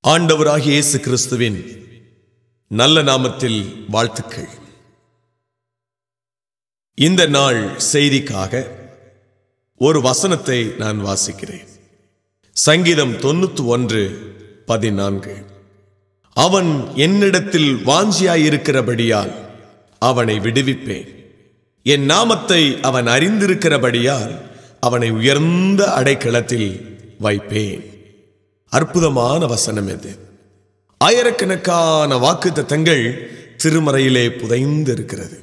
ஆண்டவராகிய இயேசு கிறிஸ்துவின் நல்ல நாமத்தில் வாழ்த்துக்கள் இந்த நாள் செய்திக்காக ஒரு வசனத்தை நான் வாசிக்கிறேன் சங்கீதம் தொண்ணூத்தி ஒன்று பதினான்கு அவன் என்னிடத்தில் வாஞ்சியாயிருக்கிறபடியால் அவனை விடுவிப்பேன் என் நாமத்தை அவன் அறிந்திருக்கிறபடியால் அவனை உயர்ந்த அடைக்கலத்தில் வைப்பேன் அற்புதமான வசனம் இது ஆயிரக்கணக்கான வாக்கு தத்தங்கள் திருமறையிலே புதைந்து இருக்கிறது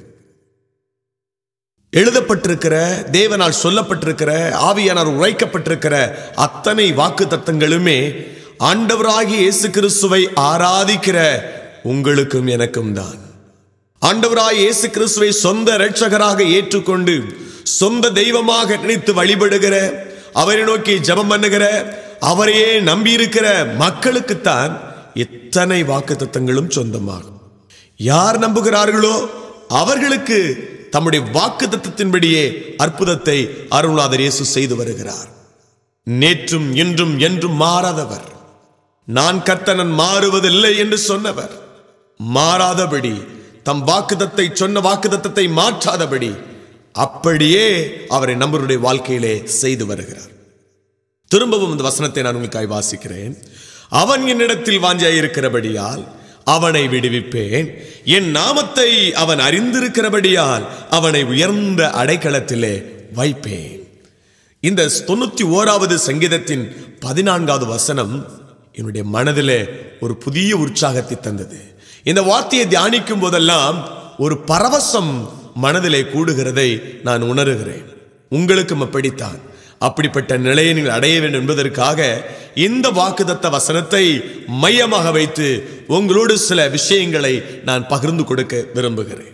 எழுதப்பட்டிருக்கிற தேவனால் சொல்லப்பட்டிருக்கிற ஆவியானார் உரைக்கப்பட்டிருக்கிற அத்தனை வாக்கு தத்தங்களுமே ஆண்டவராகிய இயேசு கிறிஸ்துவை ஆராதிக்கிற உங்களுக்கும் எனக்கும் தான் ஆண்டவராய் இயேசு கிறிஸ்துவை சொந்த இரட்சகராக ஏற்றுக்கொண்டு சொந்த தெய்வமாக நினைத்து வழிபடுகிற அவரை நோக்கி ஜெபம் பண்ணுகிற அவரையே நம்பியிருக்கிற மக்களுக்குத்தான் எத்தனை வாக்கு தத்தங்களும் சொந்தமாகும் யார் நம்புகிறார்களோ அவர்களுக்கு தம்முடைய வாக்கு தத்தத்தின்படியே அற்புதத்தை அருள்நாதர் இயேசு செய்து வருகிறார் நேற்றும் இன்றும் என்றும் மாறாதவர் நான் கர்த்தனன் மாறுவதில்லை என்று சொன்னவர் மாறாதபடி தம் வாக்குதத்தை சொன்ன வாக்குதத்தை மாற்றாதபடி அப்படியே அவரை நம்மளுடைய வாழ்க்கையிலே செய்து வருகிறார் திரும்பவும் இந்த வசனத்தை நான் உங்களுக்காய் வாசிக்கிறேன் அவன் என்னிடத்தில் வாஞ்சாயிருக்கிறபடியால் அவனை விடுவிப்பேன் என் நாமத்தை அவன் அறிந்திருக்கிறபடியால் அவனை உயர்ந்த அடைக்கலத்திலே வைப்பேன் இந்த தொண்ணூத்தி ஓராவது சங்கீதத்தின் பதினான்காவது வசனம் என்னுடைய மனதிலே ஒரு புதிய உற்சாகத்தை தந்தது இந்த வார்த்தையை தியானிக்கும் போதெல்லாம் ஒரு பரவசம் மனதிலே கூடுகிறதை நான் உணர்கிறேன் உங்களுக்கும் அப்படித்தான் அப்படிப்பட்ட நிலையை நீங்கள் அடைய வேண்டும் என்பதற்காக இந்த வாக்குதத்த வசனத்தை மையமாக வைத்து உங்களோடு சில விஷயங்களை நான் பகிர்ந்து கொடுக்க விரும்புகிறேன்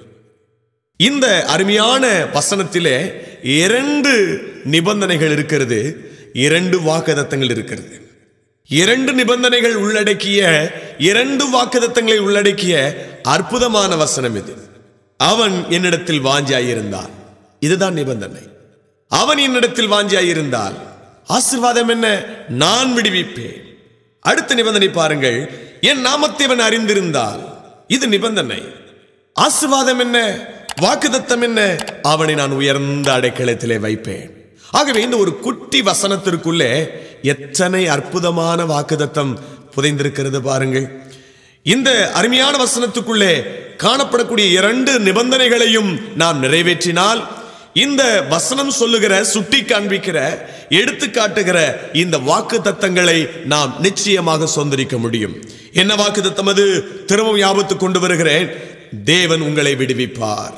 இந்த அருமையான வசனத்திலே இரண்டு நிபந்தனைகள் இருக்கிறது இரண்டு வாக்குதத்தங்கள் இருக்கிறது இரண்டு நிபந்தனைகள் உள்ளடக்கிய இரண்டு வாக்குதத்தங்களை உள்ளடக்கிய அற்புதமான வசனம் இது அவன் என்னிடத்தில் வாஞ்சாயிருந்தான் இதுதான் நிபந்தனை அவன் என்னிடத்தில் வாஞ்சாயிருந்தால் ஆசிர்வாதம் என்ன நான் விடுவிப்பேன் அடுத்த நிபந்தனை பாருங்கள் என் நாமத்தை அவன் அறிந்திருந்தால் இது நிபந்தனை ஆசிர்வாதம் என்ன வாக்குதத்தம் என்ன அவனை நான் உயர்ந்த அடைக்கலத்திலே வைப்பேன் ஆகவே இந்த ஒரு குட்டி வசனத்திற்குள்ளே எத்தனை அற்புதமான வாக்குதத்தம் புதைந்திருக்கிறது பாருங்கள் இந்த அருமையான வசனத்துக்குள்ளே காணப்படக்கூடிய இரண்டு நிபந்தனைகளையும் நாம் நிறைவேற்றினால் இந்த வசனம் சொல்லுகிற சுட்டி காண்பிக்கிற எடுத்து காட்டுகிற இந்த வாக்கு தத்தங்களை நாம் நிச்சயமாக சொந்தரிக்க முடியும் என்ன வாக்கு தத்தம் அது திரும்பவும் ஞாபகத்து கொண்டு வருகிறேன் தேவன் உங்களை விடுவிப்பார்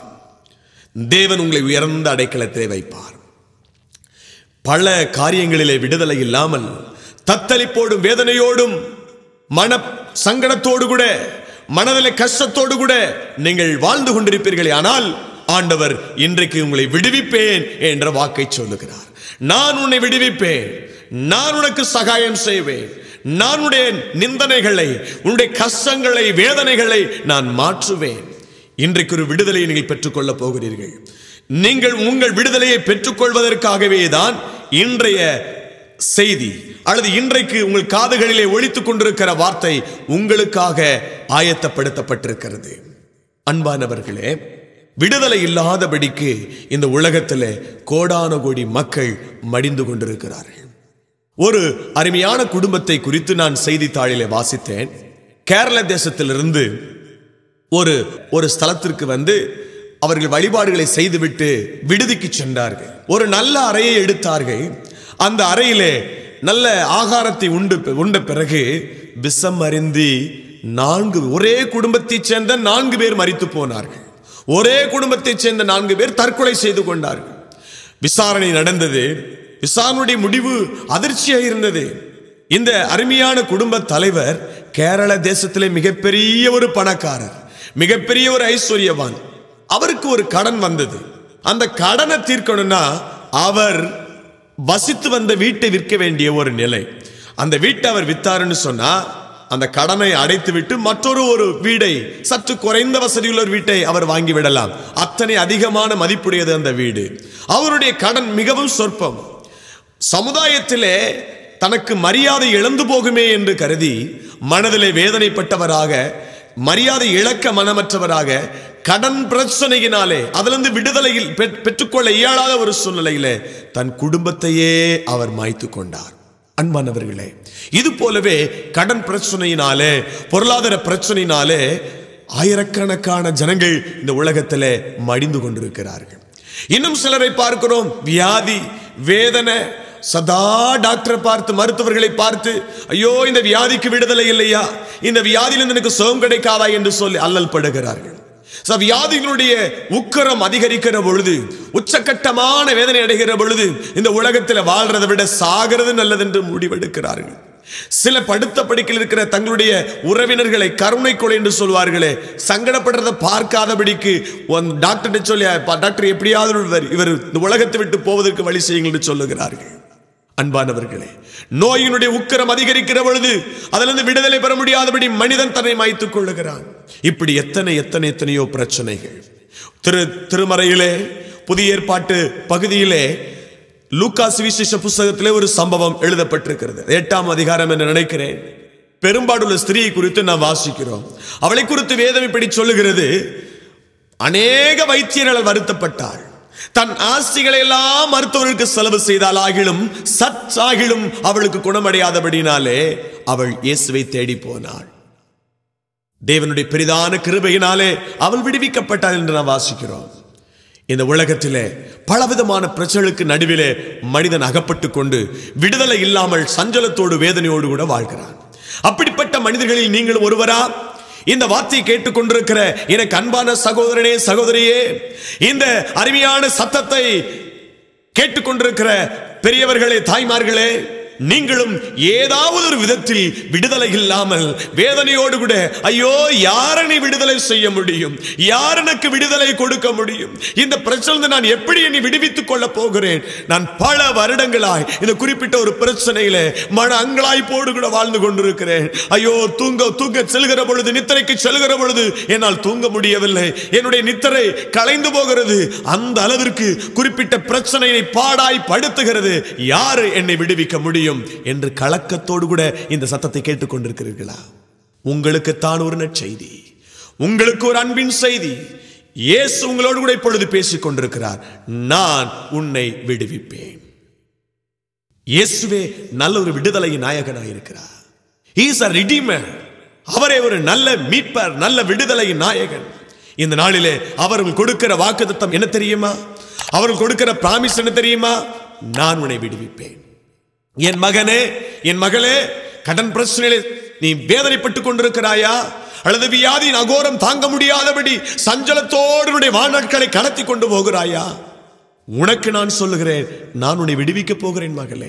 தேவன் உங்களை உயர்ந்த அடைக்கலத்திலே வைப்பார் பல காரியங்களிலே விடுதலை இல்லாமல் தத்தளிப்போடும் வேதனையோடும் மன சங்கடத்தோடு கூட மனதிலே கஷ்டத்தோடு கூட நீங்கள் வாழ்ந்து கொண்டிருப்பீர்களே ஆனால் ஆண்டவர் இன்றைக்கு உங்களை விடுவிப்பேன் என்ற வாக்கை சொல்லுகிறார் நான் உன்னை விடுவிப்பேன் நான் உனக்கு சகாயம் செய்வேன் நான் உன்னுடைய நிந்தனைகளை உன்னுடைய கஷ்டங்களை வேதனைகளை நான் மாற்றுவேன் இன்றைக்கு ஒரு விடுதலையை நீங்கள் பெற்றுக்கொள்ளப் போகிறீர்கள் நீங்கள் உங்கள் விடுதலையை பெற்றுக்கொள்வதற்காகவே தான் இன்றைய செய்தி அல்லது இன்றைக்கு உங்கள் காதுகளிலே ஒழித்துக் கொண்டிருக்கிற வார்த்தை உங்களுக்காக ஆயத்தப்படுத்தப்பட்டிருக்கிறது அன்பானவர்களே விடுதலை இல்லாதபடிக்கு இந்த உலகத்தில் கோடான கோடி மக்கள் மடிந்து கொண்டிருக்கிறார்கள் ஒரு அருமையான குடும்பத்தை குறித்து நான் செய்தித்தாளிலே வாசித்தேன் கேரள தேசத்திலிருந்து ஒரு ஒரு ஸ்தலத்திற்கு வந்து அவர்கள் வழிபாடுகளை செய்துவிட்டு விடுதிக்கு சென்றார்கள் ஒரு நல்ல அறையை எடுத்தார்கள் அந்த அறையிலே நல்ல ஆகாரத்தை உண்டு உண்ட பிறகு விஷம் அறிந்தி நான்கு ஒரே குடும்பத்தைச் சேர்ந்த நான்கு பேர் மறித்து போனார்கள் ஒரே குடும்பத்தைச் சேர்ந்த நான்கு பேர் தற்கொலை செய்து கொண்டார்கள் விசாரணை நடந்தது விசாரணையுடைய முடிவு அதிர்ச்சியாக இருந்தது இந்த அருமையான குடும்ப தலைவர் கேரள தேசத்திலே மிகப்பெரிய ஒரு பணக்காரர் மிகப்பெரிய ஒரு ஐஸ்வர்யவான் அவருக்கு ஒரு கடன் வந்தது அந்த கடனை தீர்க்கணும்னா அவர் வசித்து வந்த வீட்டை விற்க வேண்டிய ஒரு நிலை அந்த வீட்டை அவர் வித்தாருன்னு சொன்னா அந்த கடனை அடைத்து விட்டு மற்றொரு ஒரு வீடை சற்று குறைந்த வசதியுள்ள ஒரு வீட்டை அவர் வாங்கி விடலாம் அத்தனை அதிகமான மதிப்புடையது அந்த வீடு அவருடைய கடன் மிகவும் சொற்பம் சமுதாயத்திலே தனக்கு மரியாதை இழந்து போகுமே என்று கருதி மனதிலே வேதனைப்பட்டவராக மரியாதை இழக்க மனமற்றவராக கடன் பிரச்சனையினாலே அதிலிருந்து விடுதலையில் பெற்- பெற்றுக்கொள்ள இயலாத ஒரு சூழ்நிலையிலே தன் குடும்பத்தையே அவர் மாய்த்து கொண்டார் அன்பானவர்களே இது போலவே கடன் பிரச்சனையினாலே பொருளாதார பிரச்சனையினாலே ஆயிரக்கணக்கான ஜனங்கள் இந்த உலகத்திலே மடிந்து கொண்டிருக்கிறார்கள் இன்னும் சிலரை பார்க்கிறோம் வியாதி வேதனை சதா டாக்டரை பார்த்து மருத்துவர்களை பார்த்து ஐயோ இந்த வியாதிக்கு விடுதலை இல்லையா இந்த வியாதியிலிருந்து எனக்கு சுகம் கிடைக்காதா என்று சொல்லி அல்லல் படுகிறார்கள் So, வியாதிகளுடைய உக்கரம் அதிகரிக்கிற பொழுது உச்சக்கட்டமான வேதனை அடைகிற பொழுது இந்த உலகத்தில் வாழ்றதை விட சாகிறது நல்லது என்று முடிவெடுக்கிறார்கள் சில படுத்த படுக்கையில் இருக்கிற தங்களுடைய உறவினர்களை கருணை கொலை என்று சொல்வார்களே சங்கடப்படுறதை பார்க்காதபடிக்கு டாக்டர் சொல்லி "அப்பா, டாக்டர் எப்படியாவது இவர் இவர் இந்த உலகத்தை விட்டு போவதற்கு வழி செய்யுங்கள் என்று சொல்லுகிறார்கள் அன்பானவர்களே நோயினுடைய உக்கரம் அதிகரிக்கிற பொழுது அதிலிருந்து விடுதலை பெற முடியாதபடி மனிதன் தன்னை மாய்த்துக் கொள்ளுகிறான் இப்படி எத்தனை எத்தனை எத்தனையோ பிரச்சனைகள் திரு திருமறையிலே புதிய ஏற்பாட்டு பகுதியிலே லூக்கா சுவிசேஷ புஸ்தகத்திலே ஒரு சம்பவம் எழுதப்பட்டிருக்கிறது எட்டாம் அதிகாரம் என்று நினைக்கிறேன் பெரும்பாடுள்ள ஸ்திரியை குறித்து நாம் வாசிக்கிறோம் அவளை குறித்து வேதம் இப்படி சொல்லுகிறது அநேக வைத்தியர்கள் வருத்தப்பட்டாள் தன் ஆஸ்திகளை எல்லாம் மருத்துவருக்கு செலவு செய்தால் ஆகிலும் சற்றாகிலும் அவளுக்கு குணமடையாதபடினாலே அவள் இயேசுவை தேடி போனாள் தேவனுடைய பெரிதான கிருபையினாலே அவள் விடுவிக்கப்பட்டாள் என்று நாம் வாசிக்கிறோம் இந்த உலகத்திலே பலவிதமான பிரச்சனைகளுக்கு நடுவிலே மனிதன் அகப்பட்டு கொண்டு விடுதலை இல்லாமல் சஞ்சலத்தோடு வேதனையோடு கூட வாழ்கிறான் அப்படிப்பட்ட மனிதர்களில் நீங்கள் ஒருவரா இந்த வார்த்தையை கேட்டுக்கொண்டிருக்கிற எனக்கு அன்பான சகோதரனே சகோதரியே இந்த அருமையான சத்தத்தை கேட்டுக்கொண்டிருக்கிற பெரியவர்களே தாய்மார்களே நீங்களும் ஏதாவது ஒரு விதத்தில் விடுதலை இல்லாமல் வேதனையோடு கூட ஐயோ யாரனை விடுதலை செய்ய முடியும் யார் எனக்கு விடுதலை கொடுக்க முடியும் இந்த பிரச்சனை நான் எப்படி என்னை விடுவித்துக் கொள்ள போகிறேன் நான் பல வருடங்களாய் இந்த குறிப்பிட்ட ஒரு பிரச்சனையில மன அங்கலாய்ப்போடு கூட வாழ்ந்து கொண்டிருக்கிறேன் ஐயோ தூங்க தூங்க செல்கிற பொழுது நித்திரைக்கு செல்கிற பொழுது என்னால் தூங்க முடியவில்லை என்னுடைய நித்திரை கலைந்து போகிறது அந்த அளவிற்கு குறிப்பிட்ட பிரச்சனையை பாடாய் படுத்துகிறது யாரு என்னை விடுவிக்க முடியும் என்று கலக்கத்தோடு கூட இந்த சத்தத்தை கேட்டுக்கொண்டிருக்கிறீர்களா உங்களுக்குத்தான் ஒரு நற்செய்தி உங்களுக்கு ஒரு அன்பின் செய்தி இயேசு உங்களோடு கூட இப்பொழுது பேசிக் கொண்டிருக்கிறார் நான் உன்னை விடுவிப்பேன் இயேசுவே நல்ல ஒரு விடுதலை நாயகனாய் இருக்கிறார் இஸ் அ ரிடீமர் அவரே ஒரு நல்ல மீட்பர் நல்ல விடுதலை நாயகன் இந்த நாளிலே அவர்கள் கொடுக்கிற வாக்குத்தத்தம் என்ன தெரியுமா அவர்கள் கொடுக்கிற பிராமிஸ் என்ன தெரியுமா நான் உன்னை விடுவிப்பேன் என் மகனே என் மகளே கடன் பிரச்சனையிலே நீ வேதனைப்பட்டுக் கொண்டிருக்கிறாயா அல்லது வியாதியின் அகோரம் தாங்க முடியாதபடி சஞ்சலத்தோடு உன்னுடைய வாழ்நாட்களை கடத்தி கொண்டு போகிறாயா உனக்கு நான் சொல்லுகிறேன் நான் உன்னை விடுவிக்கப் போகிறேன் மகளே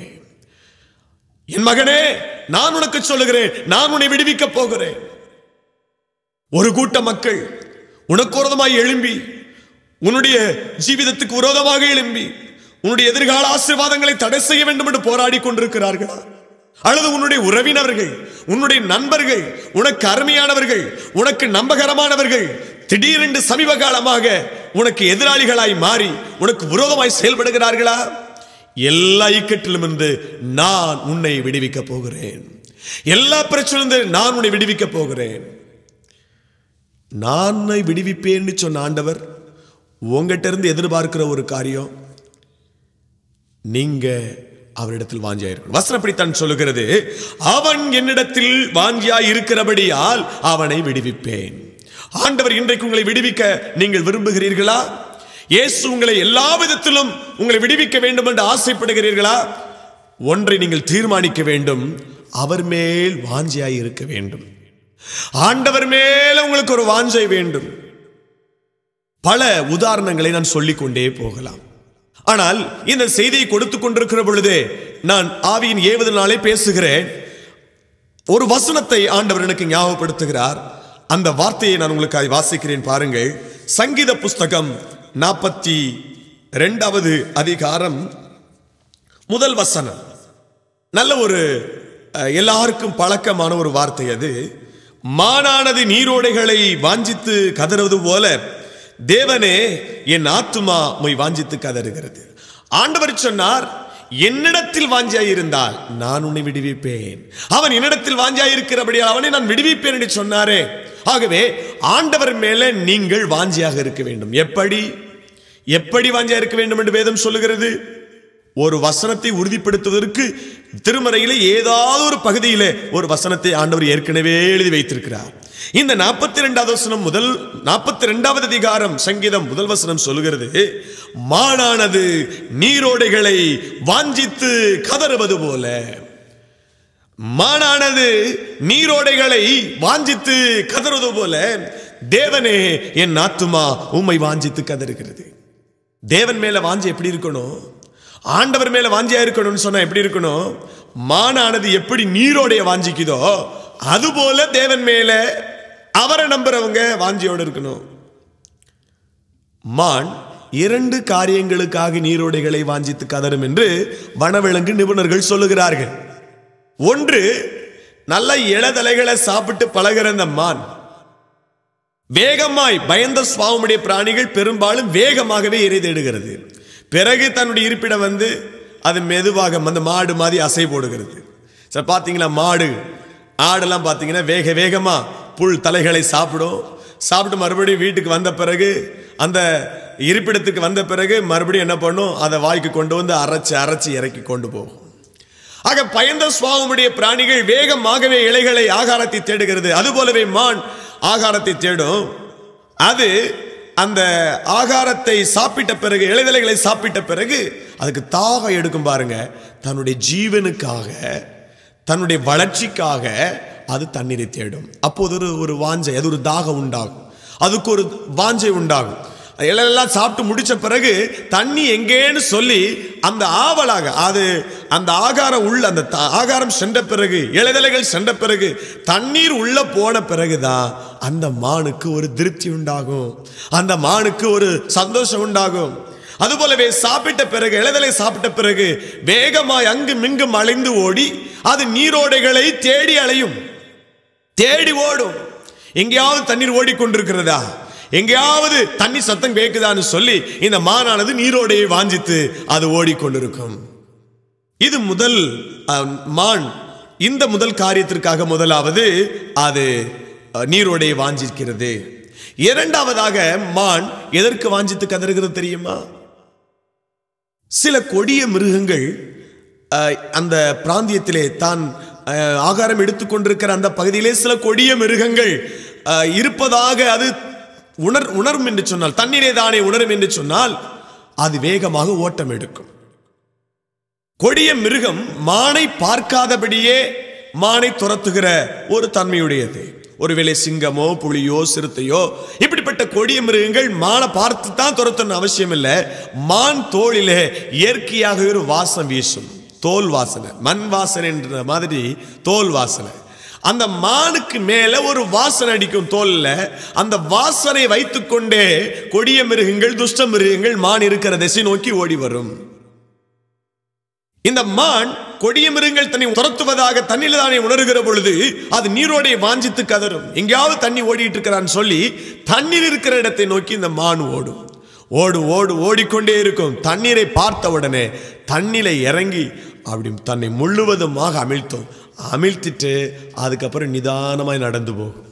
என் மகனே நான் உனக்கு சொல்லுகிறேன் நான் உன்னை விடுவிக்கப் போகிறேன் ஒரு கூட்ட மக்கள் உனக்கு விரோதமாய் எழும்பி உன்னுடைய ஜீவிதத்துக்கு விரோதமாக எழும்பி உன்னுடைய எதிர்கால ஆசீர்வாதங்களை தடை செய்ய வேண்டும் என்று போராடி கொண்டிருக்கிறார்களா அல்லது உன்னுடைய உறவினர்கள் உன்னுடைய நண்பர்கள் உனக்கு அருமையானவர்கள் உனக்கு நம்பகரமானவர்கள் திடீரென்று சமீப காலமாக உனக்கு எதிராளிகளாய் மாறி உனக்கு விரோதமாய் செயல்படுகிறார்களா எல்லா இக்கட்டிலும் இருந்து நான் உன்னை விடுவிக்க போகிறேன் எல்லா பிரச்சனையிலிருந்து நான் உன்னை விடுவிக்க போகிறேன் நான் உன்னை விடுவிப்பேன்னு சொன்ன ஆண்டவர் உங்ககிட்ட இருந்து எதிர்பார்க்கிற ஒரு காரியம் நீங்க அவரிடத்தில் வாஞ்சியா இருக்கணும் வசனம் அப்படித்தான் சொல்லுகிறது அவன் என்னிடத்தில் வாஞ்சியா இருக்கிறபடியால் அவனை விடுவிப்பேன் ஆண்டவர் இன்றைக்கு உங்களை விடுவிக்க நீங்கள் விரும்புகிறீர்களா இயேசு உங்களை எல்லா விதத்திலும் உங்களை விடுவிக்க வேண்டும் என்று ஆசைப்படுகிறீர்களா ஒன்றை நீங்கள் தீர்மானிக்க வேண்டும் அவர் மேல் வாஞ்சியாய் இருக்க வேண்டும் ஆண்டவர் மேல உங்களுக்கு ஒரு வாஞ்சை வேண்டும் பல உதாரணங்களை நான் சொல்லிக் கொண்டே போகலாம் ஆனால் இந்த செய்தியை கொடுத்து கொண்டிருக்கிற பொழுதே நான் ஆவியின் ஏவுதனாலே பேசுகிறேன் ஒரு வசனத்தை ஆண்டவர் எனக்கு ஞாபகப்படுத்துகிறார் அந்த வார்த்தையை நான் உங்களுக்கு வாசிக்கிறேன் பாருங்கள் சங்கீத புஸ்தகம் நாற்பத்தி ரெண்டாவது அதிகாரம் முதல் வசனம் நல்ல ஒரு அஹ், எல்லாருக்கும் பழக்கமான ஒரு வார்த்தை அது மானானது நீரோடைகளை வாஞ்சித்து கதறுவது போல தேவனே என் ஆத்துமா மொய் வாஞ்சித்து கதறுகிறது ஆண்டவர் சொன்னார் என்னிடத்தில் வாஞ்சியாய் இருந்தால் நான் உன்னை விடுவிப்பேன் அவன் என்னிடத்தில் வாஞ்சியாய் இருக்கிறபடியால் அவனை நான் விடுவிப்பேன் என்று சொன்னாரே ஆகவே ஆண்டவர் மேல நீங்கள் வாஞ்சியாக இருக்க வேண்டும் எப்படி எப்படி வாஞ்சியா இருக்க வேண்டும் என்று வேதம் சொல்லுகிறது ஒரு வசனத்தை உறுதிப்படுத்துவதற்கு திருமறையிலே ஏதாவது ஒரு பகுதியிலே ஒரு வசனத்தை ஆண்டவர் ஏற்கனவே எழுதி வைத்திருக்கிறார் இந்த நாற்பத்தி ரெண்டாவது வசனம் முதல் நாற்பத்தி ரெண்டாவது அதிகாரம் சங்கீதம் முதல் வசனம் சொல்லுகிறது மானானது நீரோடைகளை வாஞ்சித்து கதறுவது போல மானானது நீரோடைகளை வாஞ்சித்து கதறுவது போல தேவனே என் ஆத்துமா உம்மை வாஞ்சித்து கதறுகிறது தேவன் மேல வாஞ்சி எப்படி இருக்கணும் ஆண்டவர் மேல வாஞ்சியா இருக்கணும்னு சொன்னா எப்படி இருக்கணும் மானானது எப்படி நீரோடைய வாஞ்சிக்குதோ அதுபோல தேவன் மேல அவரை நம்புறவங்க வாஞ்சியோட இருக்கணும் மான் இரண்டு காரியங்களுக்காக நீரோடைகளை வாஞ்சித்து கதறும் என்று வனவிலங்கு நிபுணர்கள் சொல்லுகிறார்கள் ஒன்று நல்ல இளதலைகளை சாப்பிட்டு பழகிற அந்த மான் வேகமாய் பயந்த சுவாமுடைய பிராணிகள் பெரும்பாலும் வேகமாகவே இறை தேடுகிறது பிறகு தன்னுடைய இருப்பிடம் வந்து அது மெதுவாக அந்த மாடு மாதிரி அசை போடுகிறது சார் பார்த்தீங்களா மாடு ஆடெல்லாம் பார்த்தீங்கன்னா வேக வேகமா புல் தலைகளை சாப்பிடும் சாப்பிட்டு மறுபடியும் வீட்டுக்கு வந்த பிறகு அந்த இருப்பிடத்துக்கு வந்த பிறகு மறுபடியும் என்ன பண்ணும் அதை வாய்க்கு கொண்டு வந்து அரைச்சு அரைச்சு இறக்கி கொண்டு போகும் ஆக பயந்த சுவாவமுடைய பிராணிகள் வேகமாகவே இலைகளை ஆகாரத்தை தேடுகிறது அதுபோலவே மான் ஆகாரத்தை தேடும் அது அந்த ஆகாரத்தை சாப்பிட்ட பிறகு இலைதலைகளை சாப்பிட்ட பிறகு அதுக்கு தாகம் எடுக்கும் பாருங்க தன்னுடைய ஜீவனுக்காக தன்னுடைய வளர்ச்சிக்காக அது தண்ணீரை தேடும் அப்போது ஒரு ஒரு வாஞ்சை அது ஒரு தாகம் உண்டாகும் அதுக்கு ஒரு வாஞ்சை உண்டாகும் இலையெல்லாம் சாப்பிட்டு முடிச்ச பிறகு தண்ணி எங்கேன்னு சொல்லி அந்த ஆவலாக அது அந்த ஆகாரம் உள்ள அந்த த- ஆகாரம் சென்ற பிறகு இலைதலைகள் சென்ற பிறகு தண்ணீர் உள்ள போன பிறகுதான் அந்த மானுக்கு ஒரு திருப்தி உண்டாகும் அந்த மானுக்கு ஒரு சந்தோஷம் உண்டாகும் அதுபோலவே சாப்பிட்ட பிறகு இலைதலை சாப்பிட்ட பிறகு வேகமாய் அங்கு மிங்கும் அலைந்து ஓடி அது நீரோடைகளை தேடி அலையும் தேடி ஓடும் எங்கேயாவது தண்ணீர் ஓடிக்கொண்டிருக்கிறதா எங்கேயாவது தண்ணி சத்தம் கேட்குதான்னு சொல்லி இந்த மானானது நீரோடையை வாஞ்சித்து அது ஓடிக்கொண்டிருக்கும் இது முதல் அஹ், மான் இந்த முதல் காரியத்திற்காக முதலாவது அது அஹ், நீரோடையை வாஞ்சிக்கிறது இரண்டாவதாக மான் எதற்கு வாஞ்சித்து கதறுகிறது தெரியுமா சில கொடிய மிருகங்கள் அஹ், அந்த பிராந்தியத்திலே தான் அஹ், ஆகாரம் எடுத்துக்கொண்டிருக்கிற அந்த பகுதியிலே சில கொடிய மிருகங்கள் அஹ், இருப்பதாக அது உணர் உணரும் என்று சொன்னால் தண்ணீரே தானே உணரும் என்று சொன்னால் அது வேகமாக ஓட்டம் எடுக்கும் கொடிய மிருகம் மானை பார்க்காதபடியே மானை துரத்துகிற ஒரு தன்மையுடையது ஒருவேளை சிங்கமோ புலியோ சிறுத்தையோ இப்படிப்பட்ட கொடிய மிருகங்கள் மானை பார்த்து தான் துரத்தணும் அவசியம் இல்லை மான் தோளிலே இயற்கையாக ஒரு வாசம் வீசும் தோல் வாசனை மண் வாசனை என்ற மாதிரி தோல் வாசனை அந்த மானுக்கு மேல ஒரு வாசனை அடிக்கும் தோல்ல அந்த வாசனை வைத்துக்கொண்டே கொடிய மிருகங்கள் துஷ்ட மிருகங்கள் மான் இருக்கிற திசை நோக்கி ஓடி வரும் இந்த மான் கொடிய மிருகங்கள் தன்னை துரத்துவதாக தண்ணியில் தானே உணர்கிற பொழுது அது நீரோடை வாஞ்சித்து கதறும் எங்கேயாவது தண்ணி ஓடிட்டு இருக்கிறான்னு சொல்லி தண்ணீர் இருக்கிற இடத்தை நோக்கி இந்த மான் ஓடும் ஓடு ஓடு ஓடிக்கொண்டே இருக்கும் தண்ணீரை பார்த்த உடனே தண்ணில இறங்கி அப்படி தன்னை முழுவதுமாக அமிழ்த்தும் அமிழ்த்திட்டு அதுக்கப்புறம் நிதானமாய் நடந்து போகும்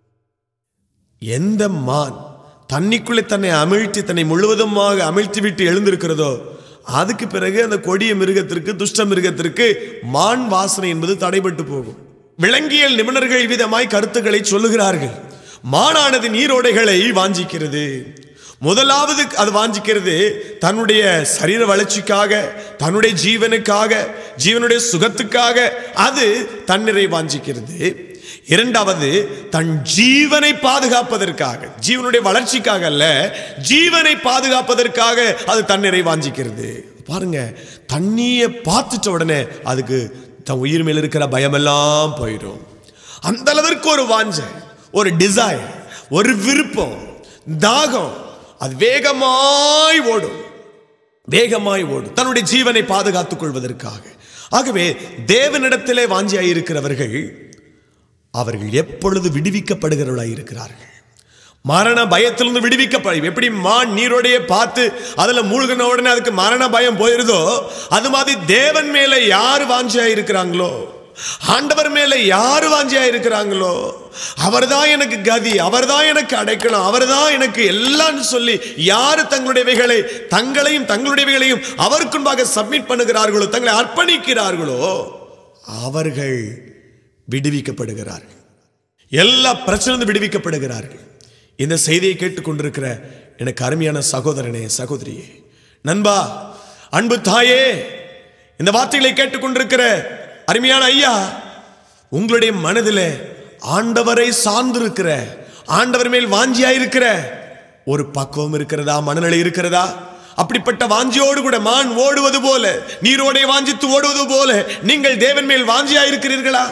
எந்த மான் தண்ணிக்குள்ளே தன்னை அமிழ்த்தி தன்னை முழுவதுமாக அமிழ்த்தி விட்டு எழுந்திருக்கிறதோ அதுக்கு பிறகு அந்த கொடிய மிருகத்திற்கு துஷ்ட மிருகத்திற்கு மான் வாசனை என்பது தடைபட்டு போகும் விலங்கியல் நிபுணர்கள் விதமாய் கருத்துக்களை சொல்லுகிறார்கள் மானானது நீரோடைகளை வாஞ்சிக்கிறது முதலாவது அது வாஞ்சிக்கிறது தன்னுடைய சரீர வளர்ச்சிக்காக தன்னுடைய ஜீவனுக்காக ஜீவனுடைய சுகத்துக்காக அது தண்ணீரை வாஞ்சிக்கிறது இரண்டாவது தன் ஜீவனை பாதுகாப்பதற்காக ஜீவனுடைய வளர்ச்சிக்காக அல்ல ஜீவனை பாதுகாப்பதற்காக அது தண்ணீரை வாஞ்சிக்கிறது பாருங்க தண்ணியை பார்த்துட்ட உடனே அதுக்கு தன் உயிர் மேல் இருக்கிற பயமெல்லாம் போயிடும் அந்த அளவிற்கு ஒரு வாஞ்சை ஒரு டிசைர் ஒரு விருப்பம் தாகம் அது வேகமாய் ஓடும் வேகமாய் ஓடும் தன்னுடைய ஜீவனை பாதுகாத்துக் கொள்வதற்காக ஆகவே தேவனிடத்திலே வாஞ்சியாய் இருக்கிறவர்கள் அவர்கள் எப்பொழுது விடுவிக்கப்படுகிறவர்களாய் இருக்கிறார்கள் மரண பயத்திலிருந்து விடுவிக்கப்படும் எப்படி மான் நீரோடையே பார்த்து அதுல மூழ்கின உடனே அதுக்கு மரண பயம் போயிருதோ அது மாதிரி தேவன் மேல யார் வாஞ்சியா இருக்கிறாங்களோ ஆண்டவர் மேல யார் வாஞ்சியா இருக்கிறாங்களோ அவர்தான் எனக்கு கதி அவர்தான் எனக்கு அடைக்கணும் அவர்தான் எனக்கு எல்லாம்னு சொல்லி யார் தங்களுடையவைகளை தங்களையும் தங்களுடையவைகளையும் அவருக்குன்பாக சப்மிட் பண்ணுகிறார்களோ தங்களை அர்ப்பணிக்கிறார்களோ அவர்கள் விடுவிக்கப்படுகிறார்கள் எல்லா பிரச்சனையும் விடுவிக்கப்படுகிறார்கள் இந்த செய்தியை கேட்டுக்கொண்டிருக்கிற எனக்கு அருமையான சகோதரனே சகோதரியே நண்பா அன்பு தாயே இந்த வார்த்தைகளை கேட்டுக்கொண்டிருக்கிற அருமையான ஐயா உங்களுடைய மனதில் ஆண்டவரை சார்ந்திருக்கிற ஆண்டவர் மேல் வாஞ்சியாயிருக்கிற ஒரு பக்குவம் இருக்கிறதா மனநிலை இருக்கிறதா அப்படிப்பட்ட வாஞ்சியோடு கூட மான் ஓடுவது போல நீரோடை வாஞ்சித்து ஓடுவது போல நீங்கள் தேவன் மேல் வாஞ்சியாயிருக்கிறீர்களா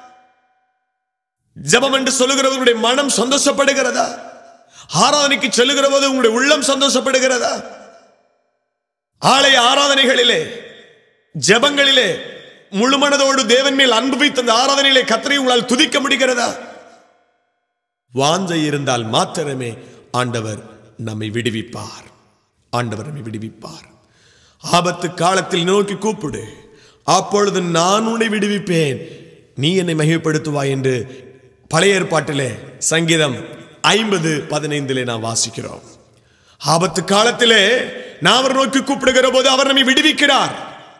ஜெபம் என்று சொல்லுகிறவர்களுடைய மனம் சந்தோஷப்படுகிறதா ஆராதனைக்கு செல்லுகிற போது உங்களுடைய உள்ளம் சந்தோஷப்படுகிறதா ஆலய ஆராதனைகளிலே ஜெபங்களிலே முழு மனதோடு தேவன் மேல் அன்பு வைத்த அந்த ஆராதனையிலே கத்தரை உங்களால் துதிக்க முடிகிறதா வாஞ்சை இருந்தால் மாத்திரமே ஆண்டவர் நம்மை விடுவிப்பார் ஆண்டவர் நம்மை விடுவிப்பார் ஆபத்து காலத்தில் நோக்கி கூப்பிடு அப்பொழுது நான் உன்னை விடுவிப்பேன் நீ என்னை மகிமைப்படுத்துவாய் என்று பழைய ஏற்பாட்டிலே சங்கீதம் ஐம்பது பதினைந்திலே நாம் வாசிக்கிறோம் ஆபத்து காலத்திலே நான் அவர் நோக்கி கூப்பிடுகிற போது அவர் நம்மை விடுவிக்கிறார்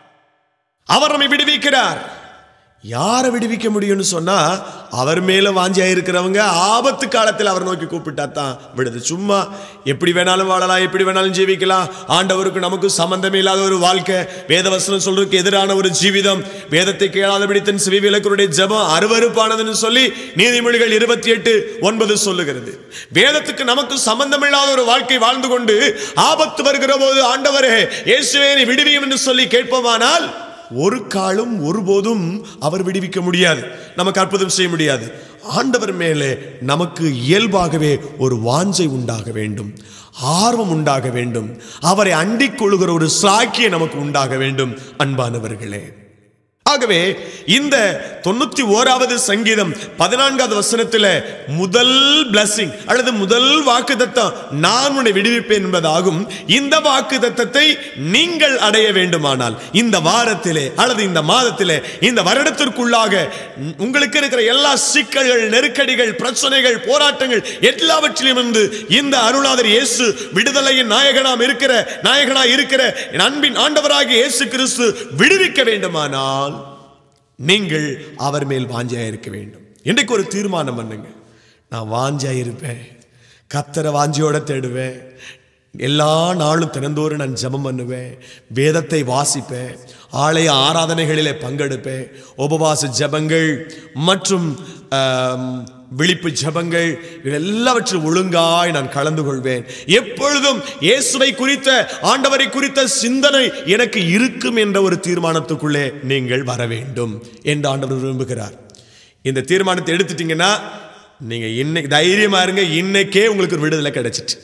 அவர் நம்மை விடுவிக்கிறார் யாரை விடுவிக்க முடியும்னு சொன்னா அவர் மேல வாஞ்சியா இருக்கிறவங்க ஆபத்து காலத்தில் அவர் நோக்கி கூப்பிட்டா தான் விடுது சும்மா எப்படி வேணாலும் வாழலாம் எப்படி வேணாலும் ஜீவிக்கலாம் ஆண்டவருக்கு நமக்கு சம்பந்தமே இல்லாத ஒரு வாழ்க்கை வேதவசனம் சொல்றதுக்கு எதிரான ஒரு ஜீவிதம் வேதத்தை கேளாதபடி தன் சிவி விளக்கருடைய ஜெபம் அருவருப்பானதுன்னு சொல்லி நீதிமொழிகள் இருபத்தி எட்டு ஒன்பது சொல்லுகிறது வேதத்துக்கு நமக்கு சம்பந்தமில்லாத ஒரு வாழ்க்கை வாழ்ந்து கொண்டு ஆபத்து வருகிற போது ஆண்டவரே இயேசுவே நீ விடுவியும் என்று சொல்லி கேட்போமானால் ஒரு காலும் ஒருபோதும் அவர் விடுவிக்க முடியாது நமக்கு அற்புதம் செய்ய முடியாது ஆண்டவர் மேலே நமக்கு இயல்பாகவே ஒரு வாஞ்சை உண்டாக வேண்டும் ஆர்வம் உண்டாக வேண்டும் அவரை அண்டிக் கொள்ளுகிற ஒரு சாக்கிய நமக்கு உண்டாக வேண்டும் அன்பானவர்களே ஆகவே இந்த தொண்ணூத்தி ஓராவது சங்கீதம் பதினான்காவது வசனத்தில் முதல் blessing அல்லது முதல் வாக்குத்தத்தம் நான் உன்னை விடுவிப்பேன் என்பதாகும் இந்த வாக்குத்தத்தத்தை நீங்கள் அடைய வேண்டுமானால் இந்த வாரத்திலே அல்லது இந்த மாதத்திலே இந்த வருடத்திற்குள்ளாக உங்களுக்கு இருக்கிற எல்லா சிக்கல்கள் நெருக்கடிகள் பிரச்சனைகள் போராட்டங்கள் எல்லாவற்றிலும் இருந்து இந்த அருளாதர் இயேசு விடுதலையின் நாயகனாம் இருக்கிற நாயகனா இருக்கிற என் அன்பின் ஆண்டவராகிய இயேசு கிறிஸ்து விடுவிக்க வேண்டுமானால் நீங்கள் அவர் மேல் வாஞ்சியா இருக்க வேண்டும் இன்றைக்கு ஒரு தீர்மானம் பண்ணுங்க நான் வாஞ்சியா இருப்பேன் கத்தரை வாஞ்சியோட தேடுவேன் எல்லா நாளும் தினந்தோறும் நான் ஜெபம் பண்ணுவேன் வேதத்தை வாசிப்பேன் ஆலய ஆராதனைகளிலே பங்கெடுப்பேன் உபவாச ஜெபங்கள் மற்றும் ஆம், விழிப்பு ஜெபங்கள் இவை எல்லாவற்றிலும் ஒழுங்காய் நான் கலந்து கொள்வேன் எப்பொழுதும் இயேசுவை குறித்த ஆண்டவரை குறித்த சிந்தனை எனக்கு இருக்கும் என்ற ஒரு தீர்மானத்துக்குள்ளே நீங்கள் வர வேண்டும் என்று ஆண்டவர் விரும்புகிறார் இந்த தீர்மானத்தை எடுத்துட்டீங்கன்னா நீங்க இன்னைக்கு தைரியமா இருங்க இன்னைக்கே உங்களுக்கு ஒரு விடுதலை கிடைச்சிட்டு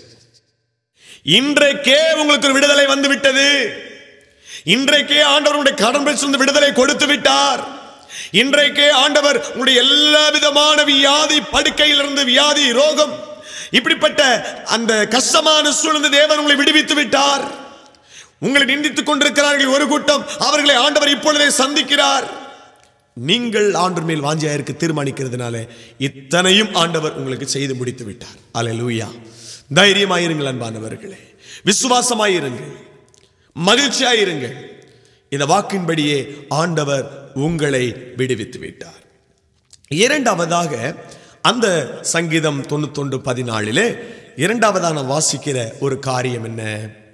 இன்றைக்கே உங்களுக்கு ஒரு விடுதலை வந்து விட்டது இன்றைக்கே ஆண்டவர் உங்களுடைய கடன் பிரச்சனை விடுதலை கொடுத்து விட்டார் இன்றைக்கே ஆண்டவர் உங்களுடைய எல்லா விதமான வியாதி படுக்கையிலிருந்து வியாதி ரோகம் இப்படிப்பட்ட அந்த கஷ்டமான சூழ்நிலை தேவன் உங்களை விடுவித்து விட்டார் உங்களை நிந்தித்துக் கொண்டிருக்கிறார்கள் ஒரு கூட்டம் அவர்களை ஆண்டவர் இப்பொழுதே சந்திக்கிறார் நீங்கள் ஆண்டவர் மேல் வாஞ்சியா இருக்க தீர்மானிக்கிறதுனால இத்தனையும் ஆண்டவர் உங்களுக்கு செய்து முடித்து விட்டார் அல்லேலூயா தைரியமாயிருங்கள் அன்பானவர்களே விசுவாசமாயிருங்கள் மகிழ்ச்சியாயிருங்கள் இந்த வாக்கின்படியே ஆண்டவர் உங்களை விடுவித்து விட்டார் இரண்டாவதாக அந்த சங்கீதம் தொண்ணூத்தொன்று பதினாலிலே இரண்டாவதாக நான் வாசிக்கிற ஒரு காரியம் என்ன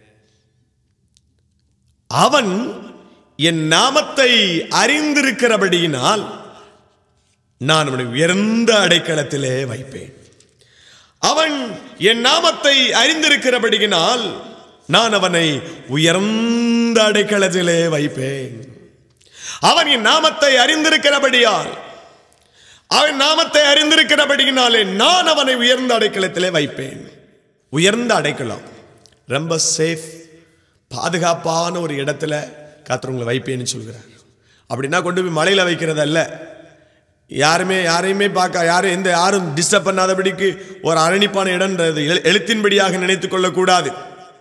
அவன் என் நாமத்தை அறிந்திருக்கிறபடியினால் நான் அவனை உயர்ந்த அடைக்கலத்திலே வைப்பேன் அவன் என் நாமத்தை அறிந்திருக்கிறபடியினால் நான் அவனை உயர்ந்த அடைக்கலத்திலே வைப்பேன் அவன் என் நாமத்தை அறிந்திருக்கிறபடியால் அவன் நாமத்தை அறிந்திருக்கிறபடியினாலே நான் அவனை உயர்ந்த அடைக்கலத்திலே வைப்பேன் உயர்ந்த அடைக்கலம் ரொம்ப சேஃப் பாதுகாப்பான ஒரு இடத்துல கர்த்தர் உங்களை வைப்பேன்னு சொல்கிறார் அப்படின்னா கொண்டு போய் மலையில வைக்கிறது அல்ல யாருமே யாரையுமே பார்க்க யாரும் எந்த யாரும் டிஸ்டர்ப் பண்ணாதபடிக்கு ஒரு அரணிப்பான இடம்ன்றது எழு- எழுத்தின்படியாக நினைத்துக் கொள்ளக்கூடாது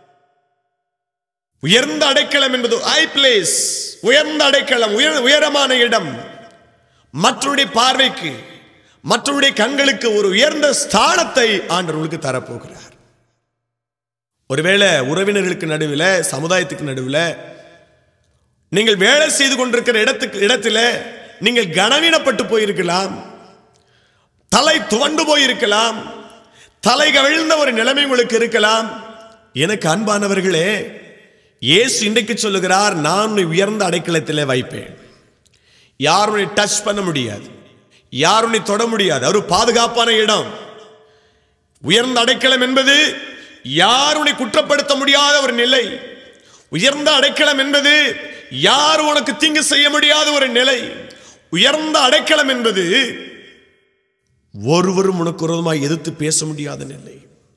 உயர்ந்த அடைக்கலம் என்பது ஐ பிளேஸ் உயர்ந்த அடைக்கலம் உயர் உயரமான இடம் மற்றவருடைய பார்வைக்கு மற்றவருடைய கண்களுக்கு ஒரு உயர்ந்த ஸ்தானத்தை ஆண்டவர்களுக்கு தரப்போகிறார் ஒருவேளை உறவினர்களுக்கு நடுவில் சமுதாயத்துக்கு நடுவில் நீங்கள் வேலை செய்து கொண்டிருக்கிற இடத்துக்கு இடத்துல நீங்கள் கனவீனப்பட்டு போயிருக்கலாம் தலை துவண்டு போயிருக்கலாம் தலை கவிழ்ந்த ஒரு நிலைமை உங்களுக்கு இருக்கலாம் எனக்கு அன்பானவர்களே இயேசு இன்றைக்கு சொல்லுகிறார் நான் உன்னை உயர்ந்த அடைக்கலத்திலே வைப்பேன் யாரும் உன்னை டச் பண்ண முடியாது யாரும் உன்னை தொட முடியாது அது ஒரு பாதுகாப்பான இடம் உயர்ந்த அடைக்கலம் என்பது யார் உன்னை குற்றப்படுத்த முடியாத ஒரு நிலை உயர்ந்த அடைக்கலம் என்பது யார் உனக்கு தீங்கு செய்ய முடியாத ஒரு நிலை உயர்ந்த அடைக்கலம் என்பது ஒருவரும் உனக்கு விரோதமாக எதிர்த்து பேச முடியாத நிலை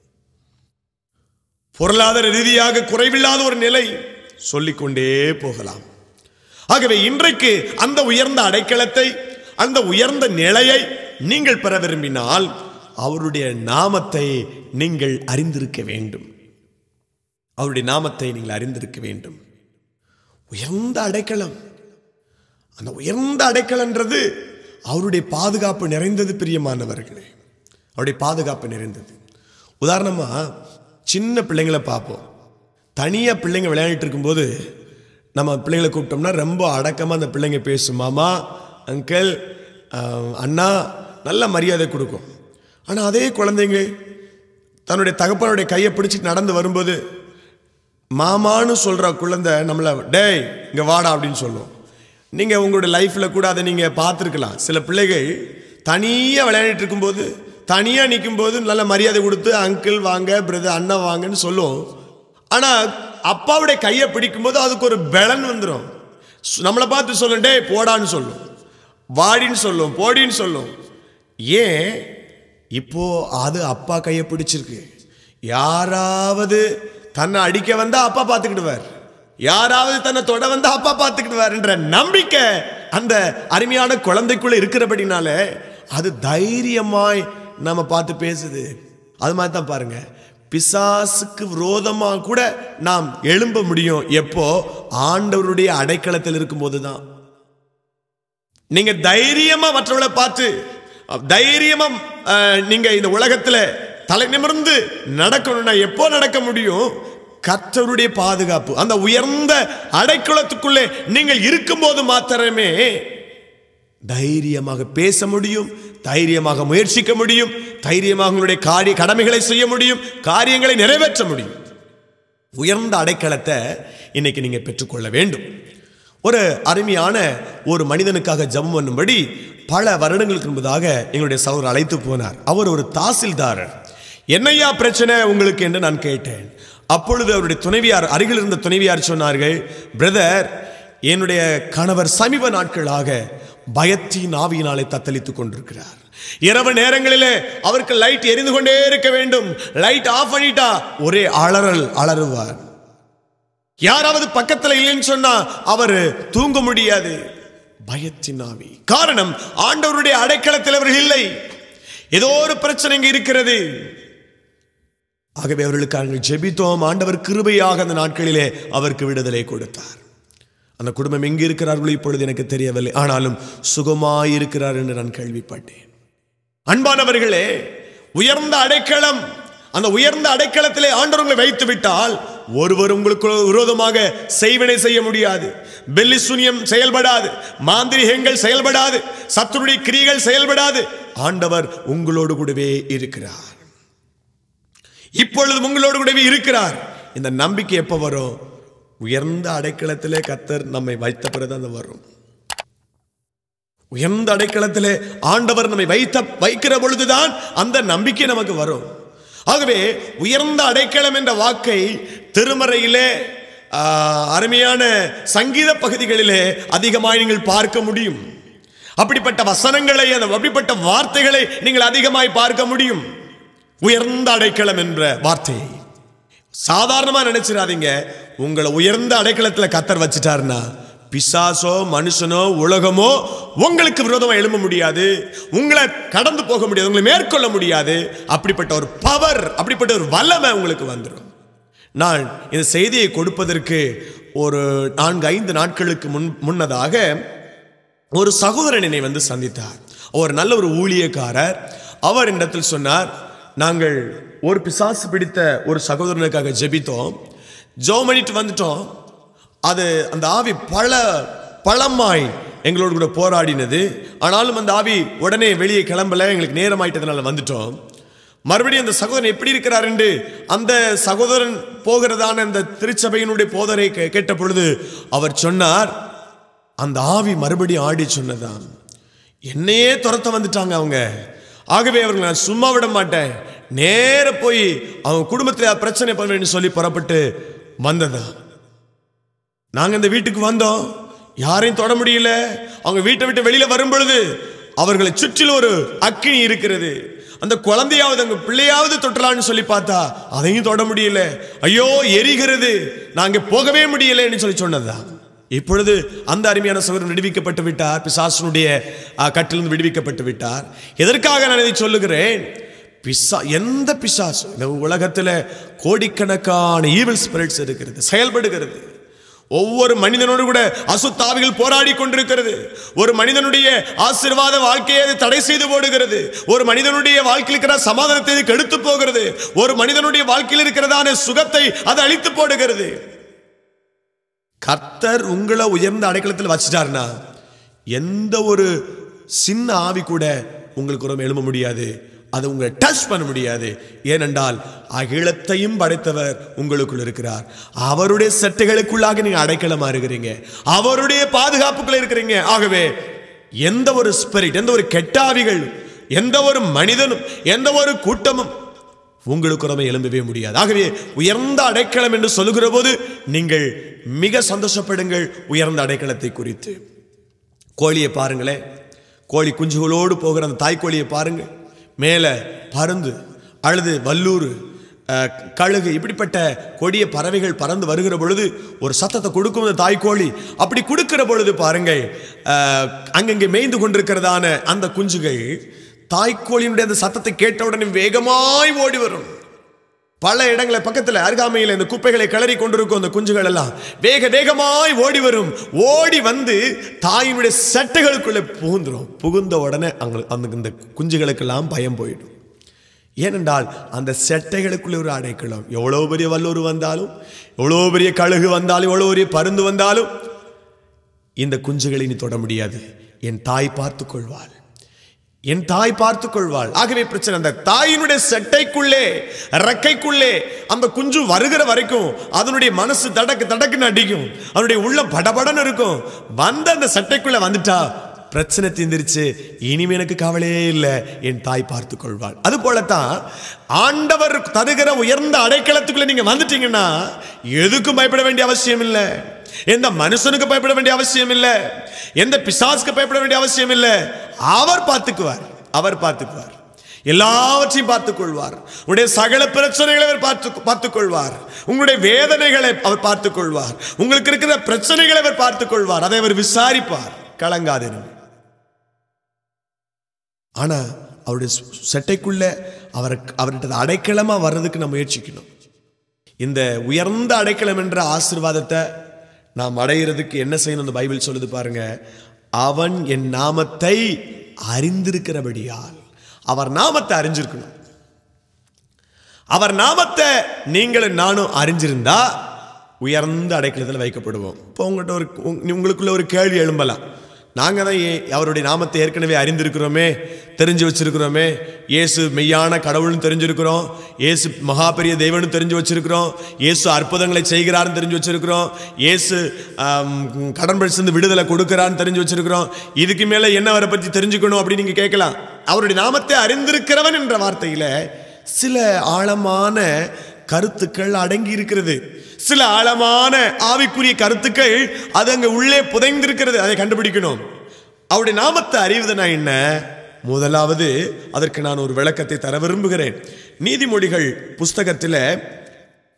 பொருளாதார ரீதியாக குறைவில்லாத ஒரு நிலை சொல்லிக்கொண்டே போகலாம் ஆகவே இன்றைக்கு அந்த உயர்ந்த அடைக்கலத்தை அந்த உயர்ந்த நிலையை நீங்கள் பெற விரும்பினால் அவருடைய நாமத்தை நீங்கள் அறிந்திருக்க வேண்டும் அவருடைய நாமத்தை நீங்கள் அறிந்திருக்க வேண்டும் உயர்ந்த அடைக்கலம் அந்த உயர்ந்த அடைக்கலன்றது அவருடைய பாதுகாப்பு நிறைந்தது பிரியமானவர்களே அவருடைய பாதுகாப்பு நிறைந்தது உதாரணமா சின்ன பிள்ளைங்களை பார்ப்போம் தனியாக பிள்ளைங்க விளையாடிட்டு இருக்கும்போது நம்ம பிள்ளைங்களை கூப்பிட்டோம்னா ரொம்ப அடக்கமாக அந்த பிள்ளைங்க பேசும் மாமா அங்கிள் ஆஹ், அண்ணா நல்ல மரியாதை கொடுக்கும் ஆனால் அதே குழந்தைங்க தன்னுடைய தகப்பனுடைய கையை பிடிச்சிட்டு நடந்து வரும்போது மாமான்னு சொல்கிற குழந்தை நம்மளை டேய் இங்கே வாடா அப்படின்னு சொல்லும் நீங்கள் உங்களுடைய லைஃப்பில் கூட அதை நீங்கள் பார்த்துருக்கலாம் சில பிள்ளைகள் தனியாக விளையாடிட்டு இருக்கும்போது தனியாக நிற்கும்போது நல்ல மரியாதை கொடுத்து அங்கிள் வாங்க பிரதர் அண்ணா வாங்கன்னு சொல்லும் ஆனால் அப்பாவுடைய கையை பிடிக்கும்போது அதுக்கு ஒரு பலன் வந்துடும் நம்மளை பார்த்து சொல்லும் டேய் போடான்னு சொல்லும் வாடின்னு சொல்லும் போடின்னு சொல்லும் ஏன் இப்போ அது அப்பா கையை பிடிச்சிருக்கு யாராவது தன்னை அடிக்க வந்தா அப்பா பார்த்துக்கிடுவார் யாராவது தன்னை தொட வந்தா அப்பா பார்த்துக்கிடுவார் என்ற நம்பிக்கை அந்த அருமையான குழந்தைக்குள்ள இருக்கிறபடினால அது தைரியமாய் நம்ம பார்த்து பேசுது அது மாதிரி தான் பாருங்க பிசாசுக்கு விரோதமா கூட நாம் எழும்ப முடியும் எப்போ ஆண்டவருடைய அடைக்கலத்தில் இருக்கும்போது தான் நீங்க தைரியமா மற்றவங்களை பார்த்து தைரியமா அஹ், நீங்க இந்த உலகத்துல தலை நிமிர்ந்து நடக்கணும்னா எப்போ நடக்க முடியும் கர்த்தருடைய பாதுகாப்பு அந்த உயர்ந்த அடைக்கலத்துக்குள்ளே நீங்கள் இருக்கும்போது மாத்திரமே தைரியமாக பேச முடியும் தைரியமாக முயற்சிக்க முடியும் தைரியமாக உங்களுடைய காரிய கடமைகளை செய்ய முடியும் காரியங்களை நிறைவேற்ற முடியும் உயர்ந்த அடைக்கலத்தை இன்னைக்கு நீங்க பெற்றுக்கொள்ள வேண்டும் ஒரு அருமையான ஒரு மனிதனுக்காக ஜெபம் பண்ணும்படி பல வருடங்களுக்கு முன்பதாக எங்களுடைய சகோதரர் அழைத்து போனார் அவர் ஒரு தாசில்தாரர் என்னையா பிரச்சனை உங்களுக்கு என்று நான் கேட்டேன் அப்பொழுது அவருடைய துணைவியார் அருகில் இருந்த துணைவியார் சொன்னார்கள் பிரதர் என்னுடைய கணவர் சமீப நாட்களாக பயத்தின் ஆவியினாலே தத்தளித்துக் கொண்டிருக்கிறார் இரவு நேரங்களிலே அவருக்கு லைட் எரிந்து கொண்டே இருக்க வேண்டும் லைட் ஆஃப் பண்ணிட்டா ஒரே அலறல் அலறுவார் யாராவது பக்கத்துல இல்லைன்னு சொன்னா அவர் தூங்க முடியாது பயத்தின் ஆவி காரணம் ஆண்டவருடைய அடைக்கலத்தில் அவர்கள் இல்லை ஏதோ ஒரு பிரச்சனை இங்க இருக்கிறது ஆகவே அவர்களுக்கு நாங்கள் ஜெபித்தோம் ஆண்டவர் கிருபையாக அந்த நாட்களிலே அவருக்கு விடுதலை கொடுத்தார் அந்த குடும்பம் எங்கே இருக்கிறார்களோ இப்பொழுது எனக்கு தெரியவில்லை ஆனாலும் சுகமாயிருக்கிறார் என்று நான் கேள்விப்பட்டேன் அன்பானவர்களே உயர்ந்த அடைக்கலம் அந்த உயர்ந்த அடைக்கலத்திலே ஆண்டவர்களை வைத்து விட்டால் ஒருவர் உங்களுக்கு விரோதமாக செய்வினை செய்ய முடியாது பெல்லி சூனியம் செயல்படாது மாந்திரிகங்கள் செயல்படாது சத்துருடைய கிரிகள் செயல்படாது ஆண்டவர் உங்களோடு கூடவே இருக்கிறார் இப்பொழுது உங்களோடு கூடவே இருக்கிறார் இந்த நம்பிக்கை எப்போ வரும் உயர்ந்த அடைக்கலத்திலே கத்தர் நம்மை வைத்த பிறகு அந்த வரும் உயர்ந்த அடைக்கலத்திலே ஆண்டவர் நம்மை வைத்த வைக்கிற பொழுதுதான் அந்த நம்பிக்கை நமக்கு வரும் ஆகவே உயர்ந்த அடைக்கலம் என்ற வாக்கை திருமறையிலே ஆ, அருமையான சங்கீத பகுதிகளிலே அதிகமாய் நீங்கள் பார்க்க முடியும் அப்படிப்பட்ட வசனங்களை அந்த அப்படிப்பட்ட வார்த்தைகளை நீங்கள் அதிகமாய் பார்க்க முடியும் உயர்ந்த அடைக்கலம் என்ற வார்த்தையை சாதாரணமா நினைச்சிடாதீங்க உங்களை உயர்ந்த அடைக்கலத்துல கத்தர் வச்சுட்டாருன்னா பிசாசோ மனுஷனோ உலகமோ உங்களுக்கு விரோதமா எழும்ப முடியாது உங்களை கடந்து போக முடியாது உங்களை மேற்கொள்ள முடியாது அப்படிப்பட்ட ஒரு பவர் அப்படிப்பட்ட ஒரு வல்லமை உங்களுக்கு வந்துடும் நான் இந்த செய்தியை கொடுப்பதற்கு ஒரு நான்கு ஐந்து நாட்களுக்கு முன் முன்னதாக ஒரு சகோதரன் என்னை வந்து சந்தித்தார் ஒரு நல்ல ஒரு ஊழியக்காரர் அவர் இடத்தில் சொன்னார் நாங்கள் ஒரு பிசாசு பிடித்த ஒரு சகோதரனுக்காக ஜெபித்தோம் ஜெபம் பண்ணிட்டு வந்துட்டோம் அது அந்த ஆவி பல பழமாய் எங்களோடு கூட போராடினது ஆனாலும் அந்த ஆவி உடனே வெளியே கிளம்பல எங்களுக்கு நேரமாயிட்டதுனால வந்துட்டோம் மறுபடியும் அந்த சகோதரன் எப்படி இருக்கிறார் என்று அந்த சகோதரன் போகிறதான அந்த திருச்சபையினுடைய போதனை கே- கேட்ட பொழுது அவர் சொன்னார் அந்த ஆவி மறுபடியும் ஆடி சொன்னதாம் என்னையே துரத்த வந்துட்டாங்க அவங்க ஆகவே அவர்கள் நான் சும்மா விட மாட்டேன் நேர போய் அவங்க குடும்பத்தில் பிரச்சனை பண்ணுவேன்னு சொல்லி புறப்பட்டு வந்ததாம் நாங்க இந்த வீட்டுக்கு வந்தோம் யாரையும் தொட முடியல அவங்க வீட்டை விட்டு வெளியில வரும் பொழுது அவர்களை சுற்றிலும் ஒரு அக்கினி இருக்கிறது அந்த குழந்தையாவது அங்க பிள்ளையாவது தொட்டலான்னு சொல்லி பார்த்தா அதையும் தொட முடியல ஐயோ எரிகிறது நாங்க போகவே முடியலன்னு சொல்லி சொன்னதுதான் இப்பொழுது அந்த அருமையான சகோதரன் விடுவிக்கப்பட்டு விட்டார் பிசாசனுடைய அஹ், கட்டிலிருந்து விடுவிக்கப்பட்டு விட்டார் எதற்காக நான் இதை சொல்லுகிறேன் பிசா எந்த பிசாசு இந்த உலகத்துல கோடிக்கணக்கான ஈவில் ஸ்பிரிட்ஸ் இருக்கிறது செயல்படுகிறது ஒவ்வொரு மனிதனோடு கூட அசுத்தாவிகள் போராடி கொண்டிருக்கிறது ஒரு மனிதனுடைய ஆசீர்வாத வாழ்க்கையை அது தடை செய்து போடுகிறது ஒரு மனிதனுடைய வாழ்க்கையில் இருக்கிற சமாதானத்தை இது கெடுத்து போகிறது ஒரு மனிதனுடைய வாழ்க்கையில் இருக்கிறதான சுகத்தை அது அழித்து போடுகிறது கர்த்தர் உங்களை உயர்ந்த அடைக்கலத்தில் வச்சிட்டாருன்னா எந்த ஒரு சின்ன ஆவி கூட உங்களுக்கு ஒரு எழும்ப முடியாது அது உங்களை டச் பண்ண முடியாது ஏனென்றால் அகிலத்தையும் படைத்தவர் உங்களுக்குள் இருக்கிறார் அவருடைய சட்டைகளுக்குள்ளாக நீங்க அடைக்கலமா இருக்கிறீங்க அவருடைய பாதுகாப்புக்குள்ள இருக்கிறீங்க ஆகவே எந்த ஒரு ஸ்பிரிட் எந்த ஒரு கெட்டாவிகள் எந்த ஒரு மனிதனும் எந்த ஒரு கூட்டமும் உங்களுக்கு உறவை எழும்பவே முடியாது ஆகவே உயர்ந்த அடைக்கலம் என்று சொல்லுகிற போது நீங்கள் மிக சந்தோஷப்படுங்கள் உயர்ந்த அடைக்கலத்தை குறித்து கோழியை பாருங்களேன் கோழி குஞ்சுகளோடு போகிற அந்த தாய்க்கோழியை பாருங்க மேலே பருந்து அழுது வல்லூர் அஹ், கழுகு இப்படிப்பட்ட கொடிய பறவைகள் பறந்து வருகிற பொழுது ஒரு சத்தத்தை கொடுக்கும் அந்த தாய்க்கோழி அப்படி கொடுக்கிற பொழுது பாருங்கள் அஹ், அங்கங்கே மேய்ந்து கொண்டிருக்கிறதான அந்த குஞ்சுகள் தாய்க்கோழியினுடைய அந்த சத்தத்தை கேட்ட உடனே வேகமாய் ஓடி வரும் பல இடங்களை பக்கத்தில் அருகாமையில் இந்த குப்பைகளை கிளறி கொண்டிருக்கும் அந்த குஞ்சுகள் எல்லாம் வேக வேகமாய் ஓடி வரும் ஓடி வந்து தாயினுடைய சட்டைகளுக்குள்ளே புகுந்துரும் புகுந்த உடனே அங்க அந்த இந்த குஞ்சுகளுக்கெல்லாம் பயம் போயிடும் ஏனென்றால் அந்த செட்டைகளுக்குள்ளே ஒரு அடைக்கலம் எவ்வளோ பெரிய வல்லூர் வந்தாலும் எவ்வளோ பெரிய கழுகு வந்தாலும் எவ்வளோ பெரிய பருந்து வந்தாலும் இந்த குஞ்சுகளை நீ தொட முடியாது என் தாய் பார்த்துக் கொள்வாள் என் தாய் பார்த்துக் கொள்வாள் ஆகவே பிரச்சனை அந்த தாயினுடைய செட்டைக்குள்ளே ரெக்கைக்குள்ளே அந்த குஞ்சு வருகிற வரைக்கும் அதனுடைய மனசு தடக்கு தடக்குன்னு அடிக்கும் அதனுடைய உள்ளம் படபடன்னு இருக்கும் வந்த அந்த சட்டைக்குள்ள வந்துட்டா பிரச்சனை தீந்துருச்சு இனிமே எனக்கு கவலையே இல்லை என் தாய் பார்த்துக் கொள்வாள் அது போலத்தான் ஆண்டவர் தருகிற உயர்ந்த அடைக்கலத்துக்குள்ள நீங்க வந்துட்டீங்கன்னா எதுக்கும் பயப்பட வேண்டிய அவசியம் இல்லை எந்த மனுஷனுக்கு பயப்பட வேண்டிய அவசியம் இல்லை எந்த பிசாசுக்கு பயப்பட வேண்டிய அவசியம் இல்லை அவர் பார்த்துக்குவார் அவர் பார்த்துக்குவார் எல்லாவற்றையும் பார்த்துக் கொள்வார் உங்களுடைய சகல பிரச்சனைகளை அவர் பார்த்து பார்த்துக் கொள்வார் உங்களுடைய வேதனைகளை அவர் பார்த்துக் கொள்வார் உங்களுக்கு இருக்கிற பிரச்சனைகளை அவர் பார்த்துக் கொள்வார் அதை அவர் விசாரிப்பார் கலங்காதிரும் ஆனா அவருடைய சு- சட்டைக்குள்ள அவர் அவர்கிட்ட அடைக்கலமா வர்றதுக்கு நம்ம முயற்சிக்கணும் இந்த உயர்ந்த அடைக்கலம் என்ற ஆசீர்வாதத்தை நாம் அடையிறதுக்கு என்ன செய்யணும் இந்த பைபிள் சொல்லுது பாருங்க அவன் என் நாமத்தை அறிந்திருக்கிறபடியால் அவர் நாமத்தை அறிஞ்சிருக்கணும் அவர் நாமத்தை நீங்களும் நானும் அறிஞ்சிருந்தா உயர்ந்த அடைக்கலத்தில் வைக்கப்படுவோம் இப்போ உங்கள்கிட்ட ஒரு உங்க- உங்களுக்குள்ள ஒரு கேள்வி எழும்பலாம் நாங்கள் தான் ஏ- அவருடைய நாமத்தை ஏற்கனவே அறிந்திருக்கிறோமே தெரிஞ்சு வச்சிருக்கிறோமே இயேசு மெய்யான கடவுள்னு தெரிஞ்சிருக்கிறோம் இயேசு மகா பெரிய தெய்வம்னு தெரிஞ்சு வச்சிருக்கிறோம் இயேசு அற்புதங்களை செய்கிறார்னு தெரிஞ்சு வச்சிருக்கிறோம் இயேசு ஆம், கடன் பிரச்சனை விடுதலை கொடுக்கிறான்னு தெரிஞ்சு வச்சிருக்கிறோம் இதுக்கு மேலே என்ன அவரை பற்றி தெரிஞ்சுக்கணும் அப்படின்னு நீங்கள் கேட்கலாம் அவருடைய நாமத்தை அறிந்திருக்கிறவன் என்ற வார்த்தையில சில ஆழமான கருத்துக்கள் அடங்கி இருக்கிறது சில ஆழமான ஆவிக்குரிய கருத்துக்கள் அது அங்க உள்ளே புதைந்திருக்கிறது அதை கண்டுபிடிக்கணும் அவருடைய நாமத்தை அறிவதுனா என்ன முதலாவது அதற்கு நான் ஒரு விளக்கத்தை தர விரும்புகிறேன் நீதிமொழிகள் புஸ்தகத்தில்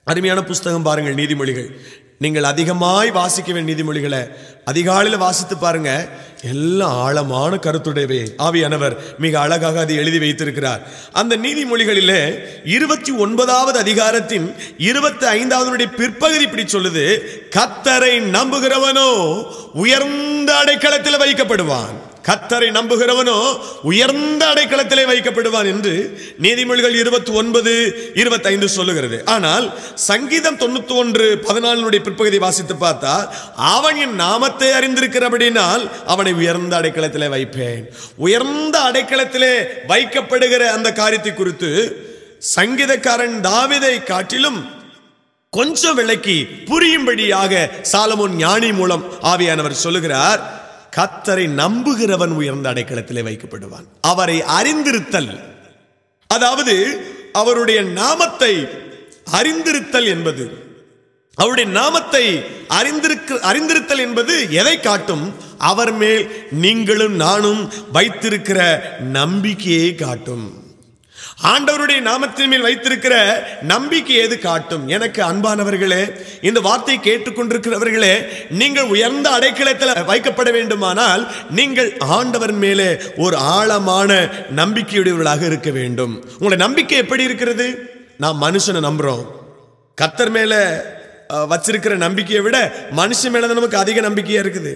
அருமையான புஸ்தகம் பாருங்கள் நீதிமொழிகள் நீங்கள் அதிகமாய் வாசிக்க வேண்டிய நீதிமொழிகளை அதிகாலையில் வாசித்து பாருங்க எல்லாம் ஆழமான கருத்துடையவே ஆவியானவர் மிக அழகாக அதை எழுதி வைத்திருக்கிறார் அந்த நீதிமொழிகளிலே இருபத்தி ஒன்பதாவது அதிகாரத்தின் இருபத்தி ஐந்தாவது பிற்பகுதி இப்படி சொல்லுது கத்தரை நம்புகிறவனோ உயர்ந்த அடைக்கலத்தில் வைக்கப்படுவான் கத்தரை நம்புகிறவனோ உயர்ந்த அடைக்கலத்திலே வைக்கப்படுவான் என்று நீதிமொழிகள் இருபத்தி ஒன்பது இருபத்தைந்து சொல்லுகிறது ஆனால் சங்கீதம் தொண்ணூத்தி ஒன்று பதினாலுடைய பிற்பகுதி வாசித்து பார்த்தா அவன் என் நாமத்தை அறிந்திருக்கிறபடினால் அவனை உயர்ந்த அடைக்கலத்திலே வைப்பேன் உயர்ந்த அடைக்கலத்திலே வைக்கப்படுகிற அந்த காரியத்தை குறித்து சங்கீதக்காரன் தாவிதை காட்டிலும் கொஞ்சம் விளக்கி புரியும்படியாக சாலமோன் ஞானி மூலம் ஆவியானவர் சொல்லுகிறார் கத்தரை நம்புகிறவன் உயர்ந்த அடைக்கலத்திலே வைக்கப்படுவான் அவரை அறிந்திருத்தல் அதாவது அவருடைய நாமத்தை அறிந்திருத்தல் என்பது அவருடைய நாமத்தை அறிந்திருக்க அறிந்திருத்தல் என்பது எதை காட்டும் அவர் மேல் நீங்களும் நானும் வைத்திருக்கிற நம்பிக்கையை காட்டும் ஆண்டவருடைய நாமத்தின் மேல் வைத்திருக்கிற நம்பிக்கை எது காட்டும் எனக்கு அன்பானவர்களே இந்த வார்த்தை கேட்டுக்கொண்டிருக்கிறவர்களே நீங்கள் உயர்ந்த அடைக்கலத்தில் வைக்கப்பட வேண்டுமானால் நீங்கள் ஆண்டவர் மேலே ஒரு ஆழமான நம்பிக்கையுடையவர்களாக இருக்க வேண்டும் உங்களுடைய நம்பிக்கை எப்படி இருக்கிறது நான் மனுஷனை நம்புறோம் கத்தர் மேல அஹ், வச்சிருக்கிற நம்பிக்கையை விட மனுஷன் மேல தான் நமக்கு அதிக நம்பிக்கையா இருக்குது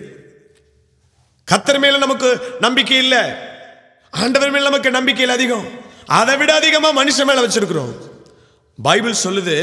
கத்தர் மேல நமக்கு நம்பிக்கை இல்லை ஆண்டவர் மேல நமக்கு நம்பிக்கை இல்லை அதிகம் அதை விட அதிகமா மனுஷன் மேல வச்சிருக்கிறோம் பைபிள் சொல்லுது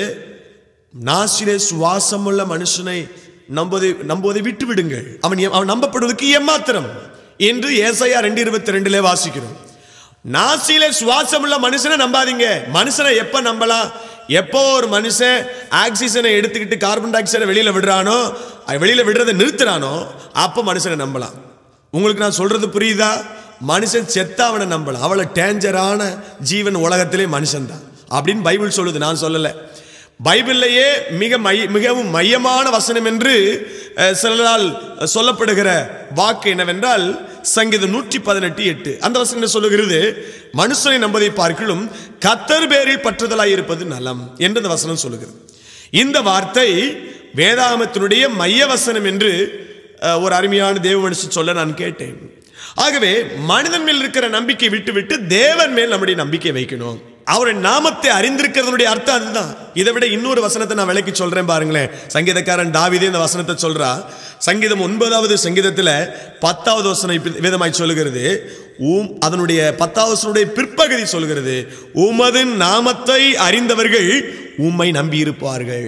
நாசிலே சுவாசமுள்ள மனுஷனை நம்புவதை நம்புவதை விட்டு விடுங்கள் அவன் எ- அவன் நம்பப்படுவதற்கு ஏமாத்திரம் என்று ஏசாயா ரெண்டு இருபத்தி ரெண்டுல வாசிக்கிறோம் நாசியில சுவாசமுள்ள மனுஷனை நம்பாதீங்க மனுஷனை எப்ப நம்பலாம் எப்போ ஒரு மனுஷன் ஆக்சிஜனை எடுத்துக்கிட்டு கார்பன் டை ஆக்சைடை வெளியில விடுறானோ அஹ் வெளியில விடுறதை நிறுத்துறானோ அப்ப மனுஷனை நம்பலாம் உங்களுக்கு நான் சொல்றது புரியுதா மனுஷன் செத்தா அவனை நம்பலாம் அவளை டேஞ்சரான ஜீவன் உலகத்திலே மனுஷன் தான் அப்படின்னு பைபிள் சொல்லுது நான் சொல்லலை பைபிள்லேயே மிக மைய மிகவும் மையமான வசனம் என்று அஹ், சிலரால் சொல்லப்படுகிற வாக்கு என்னவென்றால் சங்கீதம் நூற்றி பதினெட்டு எட்டு அந்த வசனம் என்ன சொல்லுகிறது மனுஷனை நம்பதை பார்க்கிலும் கத்தர் பேரில் பற்றுதலாய் இருப்பது நலம் என்று அந்த வசனம் சொல்லுகிறது இந்த வார்த்தை வேதாகமத்தினுடைய மைய வசனம் என்று அஹ், ஒரு அருமையான தேவ மனுஷன் சொல்ல நான் கேட்டேன் ஆகவே மனிதன் மேல் இருக்கிற நம்பிக்கை விட்டு விட்டு தேவன் மேல் நம்முடைய நம்பிக்கை வைக்கணும் அவருடைய நாமத்தை அறிந்திருக்கிறதுனுடைய அர்த்தம் அதுதான் இதை விட இன்னொரு வசனத்தை நான் விளக்கி சொல்றேன் பாருங்களேன் சங்கீதக்காரன் தாவிதே இந்த வசனத்தை சொல்றா சங்கீதம் ஒன்பதாவது சங்கீதத்துல பத்தாவது வசனம் இப்படி விதமாய் சொல்லுகிறது ஊம் அதனுடைய பத்தாவது வசனுடைய பிற்பகுதி சொல்லுகிறது உமது நாமத்தை அறிந்தவர்கள் உம்மை நம்பியிருப்பார்கள்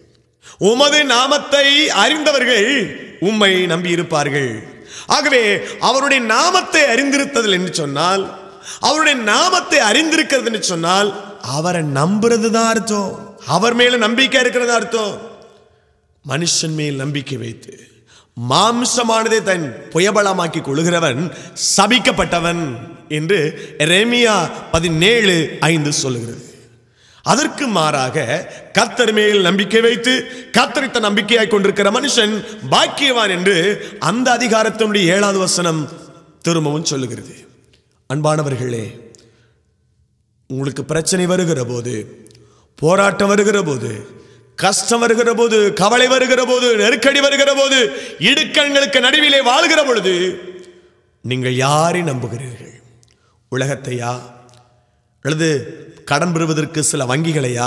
உமது நாமத்தை அறிந்தவர்கள் உம்மை நம்பியிருப்பார்கள் ஆகவே அவருடைய நாமத்தை அறிந்திருத்தல் என்று சொன்னால் அவருடைய நாமத்தை அறிந்திருக்கிறது என்று சொன்னால் அவரை நம்புறது தான் அர்த்தம் அவர் மேல நம்பிக்கை இருக்கிறது அர்த்தம் மனுஷன் மேல் நம்பிக்கை வைத்து மாம்சமானதை தன் புயபலமாக்கி கொள்கிறவன் சபிக்கப்பட்டவன் என்று எரேமியா பதினேழு ஐந்து சொல்லுகிறது அதற்கு மாறாக கத்தர் மேல் நம்பிக்கை வைத்து கத்தரித்த நம்பிக்கையாய் கொண்டிருக்கிற மனுஷன் பாக்கியவான் என்று அந்த அதிகாரத்தினுடைய ஏழாவது வசனம் திரும்பவும் சொல்லுகிறது அன்பானவர்களே உங்களுக்கு பிரச்சனை வருகிற போது போராட்டம் வருகிற போது கஷ்டம் வருகிற போது கவலை வருகிற போது நெருக்கடி வருகிற போது இடுக்கண்களுக்கு நடுவிலே வாழ்கிற பொழுது நீங்கள் யாரை நம்புகிறீர்கள் உலகத்தையா அல்லது கடன் பெறுவதற்கு சில வங்கிகளையா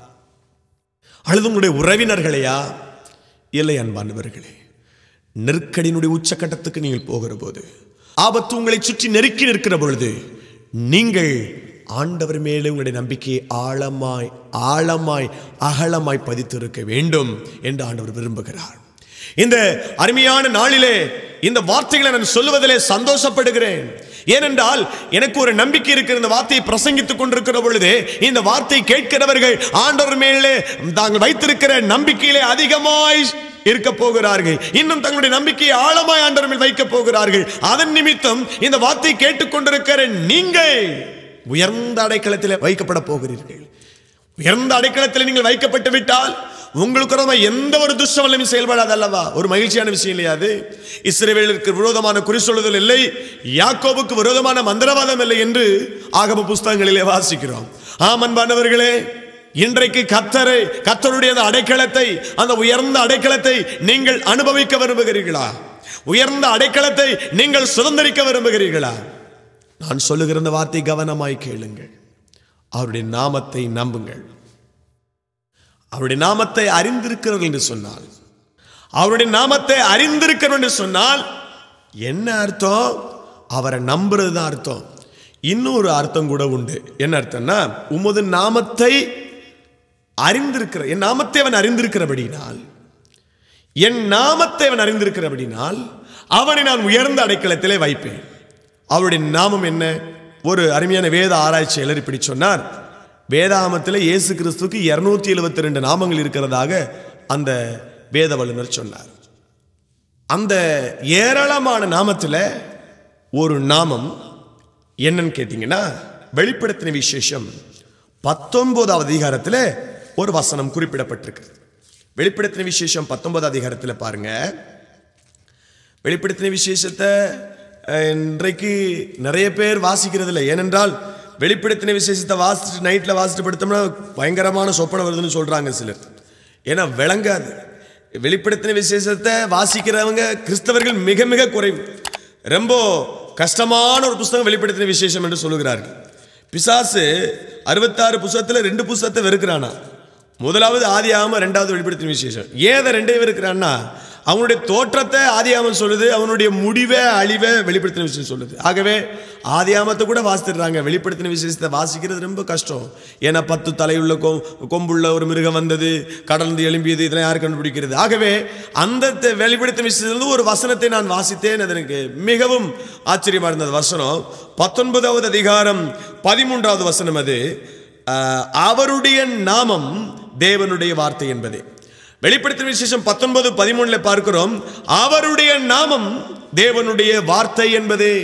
அல்லது உங்களுடைய உறவினர்களையா இல்லை அன்பானவர்களே நெருக்கடியினுடைய உச்சக்கட்டத்துக்கு நீங்கள் போகிற போது ஆபத்து உங்களை சுற்றி நெருக்கி நிற்கிற பொழுது நீங்கள் ஆண்டவர் மேலே உங்களுடைய நம்பிக்கையை ஆழமாய் ஆழமாய் அகலமாய் பதித்து இருக்க வேண்டும் என்று ஆண்டவர் விரும்புகிறார் இந்த அருமையான நாளிலே இந்த வார்த்தைகளை நான் சொல்லுவதிலே சந்தோஷப்படுகிறேன் ஏனென்றால் எனக்கு ஒரு நம்பிக்கை இருக்கிற இந்த வார்த்தையை பிரசங்கித்துக் கொண்டிருக்கிற பொழுது இந்த வார்த்தை கேட்கிறவர்கள் ஆண்டவர் மேலே தாங்கள் வைத்திருக்கிற நம்பிக்கையிலே அதிகமாய் இருக்க போகிறார்கள் இன்னும் தங்களுடைய நம்பிக்கையை ஆழமாய் ஆண்டவர் மேல் வைக்க போகிறார்கள் அதன் நிமித்தம் இந்த வார்த்தை கேட்டுக்கொண்டிருக்கிற நீங்கள் உயர்ந்த அடைக்கலத்தில் வைக்கப்பட போகிறீர்கள் உயர்ந்த அடைக்கலத்தில் நீங்கள் வைக்கப்பட்டு விட்டால் உங்களுக்கு விரோதமா எந்த ஒரு துஷ்டவல்லமையும் செயல்படாது அல்லவா ஒரு மகிழ்ச்சியான விஷயம் இல்லையா அது இஸ்ரேவேலுக்கு விரோதமான குறி சொல்லுதல் இல்லை யாக்கோபுக்கு விரோதமான மந்திரவாதம் இல்லை என்று ஆகம புஸ்தகங்களிலே வாசிக்கிறோம் ஆம் அன்பானவர்களே இன்றைக்கு கத்தரை கத்தருடைய அந்த அடைக்கலத்தை அந்த உயர்ந்த அடைக்கலத்தை நீங்கள் அனுபவிக்க விரும்புகிறீர்களா உயர்ந்த அடைக்கலத்தை நீங்கள் சுதந்திரிக்க விரும்புகிறீர்களா நான் சொல்லுகிற இந்த வார்த்தை கவனமாய் கேளுங்கள் அவருடைய நாமத்தை நம்புங்கள் அவருடைய நாமத்தை அறிந்திருக்கிறவர்கள் என்று சொன்னால் அவருடைய நாமத்தை அறிந்திருக்கிறோம் என்று சொன்னால் என்ன அர்த்தம் அவரை நம்புறது தான் அர்த்தம் இன்னொரு அர்த்தம் கூட உண்டு என்ன அர்த்தம்னா உமது நாமத்தை அறிந்திருக்கிற என் நாமத்தை அவன் அறிந்திருக்கிறபடினால் என் நாமத்தை அவன் அறிந்திருக்கிறபடினால் அவனை நான் உயர்ந்த அடைக்கலத்திலே வைப்பேன் அவருடைய நாமம் என்ன ஒரு அருமையான வேத ஆராய்ச்சியாளர் இப்படி சொன்னார் வேதாமத்தில் இயேசு கிறிஸ்துவுக்கு இருநூத்தி எழுபத்தி ரெண்டு நாமங்கள் இருக்கிறதாக அந்த வேத வல்லுநர் சொன்னார் அந்த ஏராளமான நாமத்தில் ஒரு நாமம் என்னன்னு கேட்டிங்கன்னா வெளிப்படுத்தின விசேஷம் பத்தொன்பதாவது அதிகாரத்தில் ஒரு வசனம் குறிப்பிடப்பட்டிருக்கு வெளிப்படுத்தின விசேஷம் பத்தொன்பது அதிகாரத்தில் பாருங்க வெளிப்படுத்தின விசேஷத்தை அஹ், இன்றைக்கு நிறைய பேர் வாசிக்கிறது இல்லை ஏனென்றால் வெளிப்படுத்தின விசேஷத்தை வாசிட்டு நைட்டில் வாசிட்டு படுத்தோம்னா பயங்கரமான சொப்பனை வருதுன்னு சொல்கிறாங்க சிலர் ஏன்னா விளங்காது வெளிப்படுத்தின விசேஷத்தை வாசிக்கிறவங்க கிறிஸ்தவர்கள் மிக மிக குறைவு ரொம்ப கஷ்டமான ஒரு புஸ்தகம் வெளிப்படுத்தின விசேஷம் என்று சொல்லுகிறார்கள் பிசாசு அறுபத்தாறு புஸ்தகத்தில் ரெண்டு புஸ்தகத்தை வெறுக்கிறானா முதலாவது ஆதியாகம ரெண்டாவது வெளிப்படுத்தின விசேஷம் ஏன் அதை ரெண்டையும் வெறுக்கிறான்னா அவனுடைய தோற்றத்தை ஆதியாமம் சொல்லுது அவனுடைய முடிவை அழிவை வெளிப்படுத்தின விஷயம் சொல்லுது ஆகவே ஆதியாமத்தை கூட வாசித்துடுறாங்க வெளிப்படுத்தின விசேஷத்தை வாசிக்கிறது ரொம்ப கஷ்டம் ஏன்னா பத்து தலையுள்ள கொ கொம்புள்ள ஒரு மிருகம் வந்தது கடந்து எழும்பியது இதெல்லாம் யார் கண்டுபிடிக்கிறது ஆகவே அந்த தெ- வெளிப்படுத்தின விசேஷத்திலிருந்து ஒரு வசனத்தை நான் வாசித்தேன் அது எனக்கு மிகவும் ஆச்சரியமா இருந்தது வசனம் பத்தொன்பதாவது அதிகாரம் பதிமூன்றாவது வசனம் அது ஆஹ், அவருடைய நாமம் தேவனுடைய வார்த்தை என்பதே வெளிப்படுத்தின விசேஷம் பத்தொன்பது பதிமூணுல பார்க்கிறோம் அவருடைய நாமம் தேவனுடைய வார்த்தை என்பதே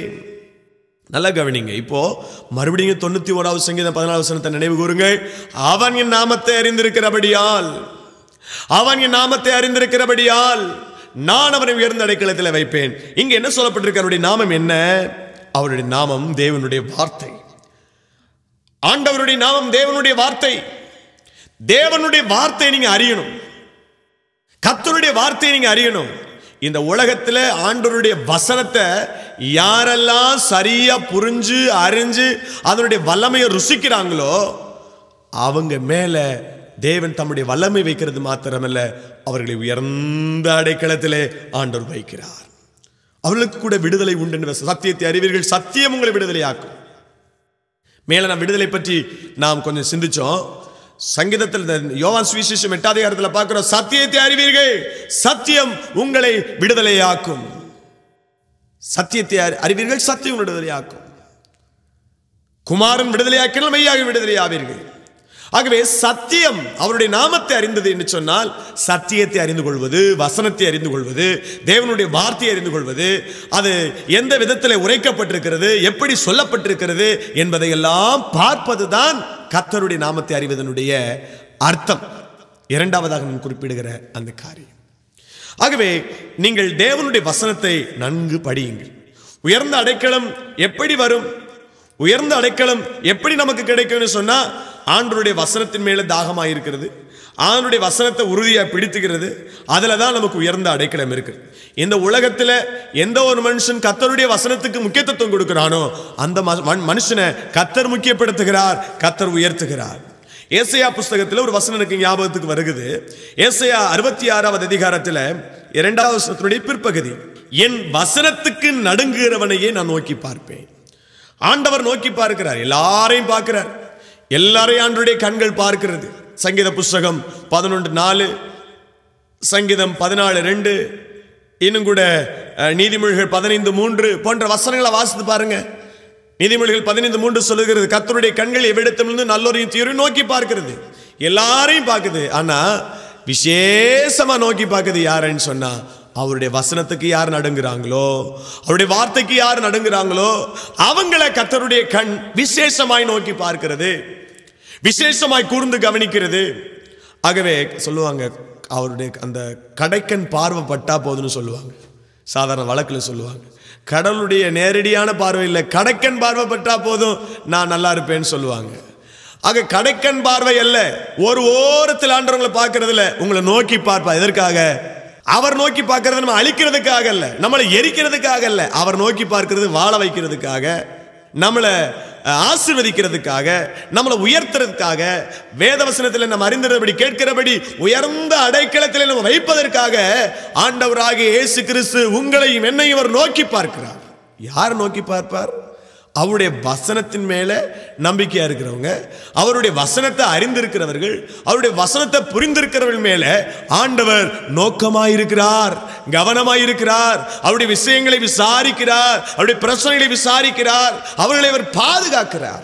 நல்லா கவனிங்க இப்போ மறுபடியும் தொண்ணூத்தி ஓராவது சங்கீதம் பதினாறு வசனத்தை நினைவு கூறுங்கள் அவன் என் நாமத்தை அறிந்திருக்கிறபடியால் அவன் என் நாமத்தை அறிந்திருக்கிறபடியால் நான் அவனை உயர்ந்த அடைக்கலத்தில் வைப்பேன் இங்க என்ன சொல்லப்பட்டிருக்கு அவருடைய நாமம் என்ன அவருடைய நாமம் தேவனுடைய வார்த்தை ஆண்டவருடைய நாமம் தேவனுடைய வார்த்தை தேவனுடைய வார்த்தையை நீங்க அறியணும் கர்த்தருடைய வார்த்தையை நீங்க அறியணும் இந்த உலகத்துல ஆண்டவருடைய வசனத்தை யாரெல்லாம் சரியா புரிஞ்சு அறிஞ்சு அதனுடைய வல்லமையை ருசிக்கிறாங்களோ அவங்க மேல தேவன் தம்முடைய வல்லமை வைக்கிறது மாத்திரமல்ல அவர்களை உயர்ந்த அடைக்கலத்திலே ஆண்டவர் வைக்கிறார் அவர்களுக்கு கூட விடுதலை உண்டு என்று சத்தியத்தை அறிவீர்கள் சத்தியம் உங்களை விடுதலையாக்கும் மேல நாம் விடுதலை பற்றி நாம் கொஞ்சம் சிந்திச்சோம் சங்கீதத்தில் இந்த யோவான் சுவிசேஷம் எட்டாவது அதிகாரத்தில் பார்க்கிறோம் சத்தியத்தை அறிவீர்கள் சத்தியம் உங்களை விடுதலையாக்கும் சத்தியத்தை அறி- அறிவீர்கள் சத்தியம் உங்களை விடுதலையாக்கும் குமாரன் விடுதலையாக்கினால் மெய்யாக விடுதலையாவீர்கள் ஆகவே சத்தியம் அவருடைய நாமத்தை அறிந்தது என்று சொன்னால் சத்தியத்தை அறிந்து கொள்வது வசனத்தை அறிந்து கொள்வது தேவனுடைய வார்த்தையை அறிந்து கொள்வது அது எந்த விதத்தில் உரைக்கப்பட்டிருக்கிறது எப்படி சொல்லப்பட்டிருக்கிறது என்பதையெல்லாம் பார்ப்பதுதான் கர்த்தருடைய நாமத்தை அறிவதனுடைய அர்த்தம் இரண்டாவதாக நான் குறிப்பிடுகிற அந்த காரியம் ஆகவே நீங்கள் தேவனுடைய வசனத்தை நன்கு படியுங்கள் உயர்ந்த அடைக்கலம் எப்படி வரும் உயர்ந்த அடைக்கலம் எப்படி நமக்கு கிடைக்கும்னு சொன்னா ஆண்டவருடைய வசனத்தின் மேல தாகமாக இருக்கிறது ஆண்டவருடைய வசனத்தை உறுதியா பிடித்துக்கிறது அதுல தான் நமக்கு உயர்ந்த அடைக்கலம் இருக்கு இந்த உலகத்துல எந்த ஒரு மனுஷன் கத்தருடைய வசனத்துக்கு முக்கியத்துவம் கொடுக்கிறானோ அந்த ம- மன்- மனுஷனை கத்தர் முக்கியப்படுத்துகிறார் கத்தர் உயர்த்துகிறார் ஏசையா புஸ்தகத்தில் ஒரு வசனம் எனக்கு ஞாபகத்துக்கு வருகிறது ஏசையா அறுபத்தி ஆறாவது அதிகாரத்தில் இரண்டாவது வசனத்தினுடைய பிற்பகுதி என் வசனத்துக்கு நடுங்குகிறவனையே நான் நோக்கி பார்ப்பேன் ஆண்டவர் நோக்கி பார்க்கிறார் எல்லாரையும் பார்க்கிறார் எல்லாரையும் ஆண்டவருடைய கண்கள் பார்க்கிறது சங்கீத புஸ்தகம் பதினொன்று நாலு சங்கீதம் பதினாலு ரெண்டு இன்னும் கூட அஹ், நீதிமொழிகள் பதினைந்து மூன்று போன்ற வசனங்களை வாசித்து பாருங்க நீதிமொழிகள் பதினைந்து மூன்று சொல்லுகிறது கர்த்தருடைய கண்கள் எவ்விடத்திலிருந்து நல்லோரையும் தீரையும் நோக்கி பார்க்கிறது எல்லாரையும் பார்க்குது ஆனா விசேஷமா நோக்கி பார்க்குது யாருன்னு சொன்னா அவருடைய வசனத்துக்கு யார் நடுங்குறாங்களோ அவருடைய வார்த்தைக்கு யார் நடுங்குறாங்களோ அவங்கள கர்த்தருடைய கண் விசேஷமாய் நோக்கி பார்க்கிறது விசேஷமாய் கூர்ந்து கவனிக்கிறது ஆகவே சொல்லுவாங்க அவருடைய அந்த கடைக்கன் பார்வை பட்டா போதுன்னு சொல்லுவாங்க சாதாரண வழக்கில் சொல்லுவாங்க கடவுளுடைய நேரடியான பார்வை இல்லை கடைக்கன் பார்வை பட்டா போதும் நான் நல்லா இருப்பேன்னு சொல்லுவாங்க ஆக கடைக்கண் பார்வை அல்ல ஒரு ஓரத்தில் ஆண்டவங்களை பார்க்கறதுல உங்களை நோக்கி பார்ப்பா எதற்காக அவர் நோக்கி பார்க்கறது நம்ம அழிக்கிறதுக்காக அல்ல நம்மளை எரிக்கிறதுக்காக அல்ல அவர் நோக்கி பார்க்கிறது வாழ வைக்கிறதுக்காக நம்மளை அஹ், ஆசீர்வதிக்கிறதுக்காக நம்மளை உயர்த்துறதுக்காக வேதவசனத்தில் நம்ம அறிந்திருந்தபடி கேட்கிறபடி உயர்ந்த அடைக்கலத்தில் நம்ம வைப்பதற்காக ஆண்டவராகிய இயேசு கிறிஸ்து உங்களையும் என்னையும் அவர் நோக்கி பார்க்கிறார் யார் நோக்கி பார்ப்பார் அவருடைய வசனத்தின் மேல நம்பிக்கையா இருக்கிறவங்க அவருடைய வசனத்தை அறிந்திருக்கிறவர்கள் அவருடைய வசனத்தை புரிந்திருக்கிறவர்கள் மேல ஆண்டவர் நோக்கமாயிருக்கிறார் கவனமாயிருக்கிறார் அவருடைய விஷயங்களை விசாரிக்கிறார் அவருடைய பிரச்சனைகளை விசாரிக்கிறார் அவர்களை அவர் பாதுகாக்கிறார்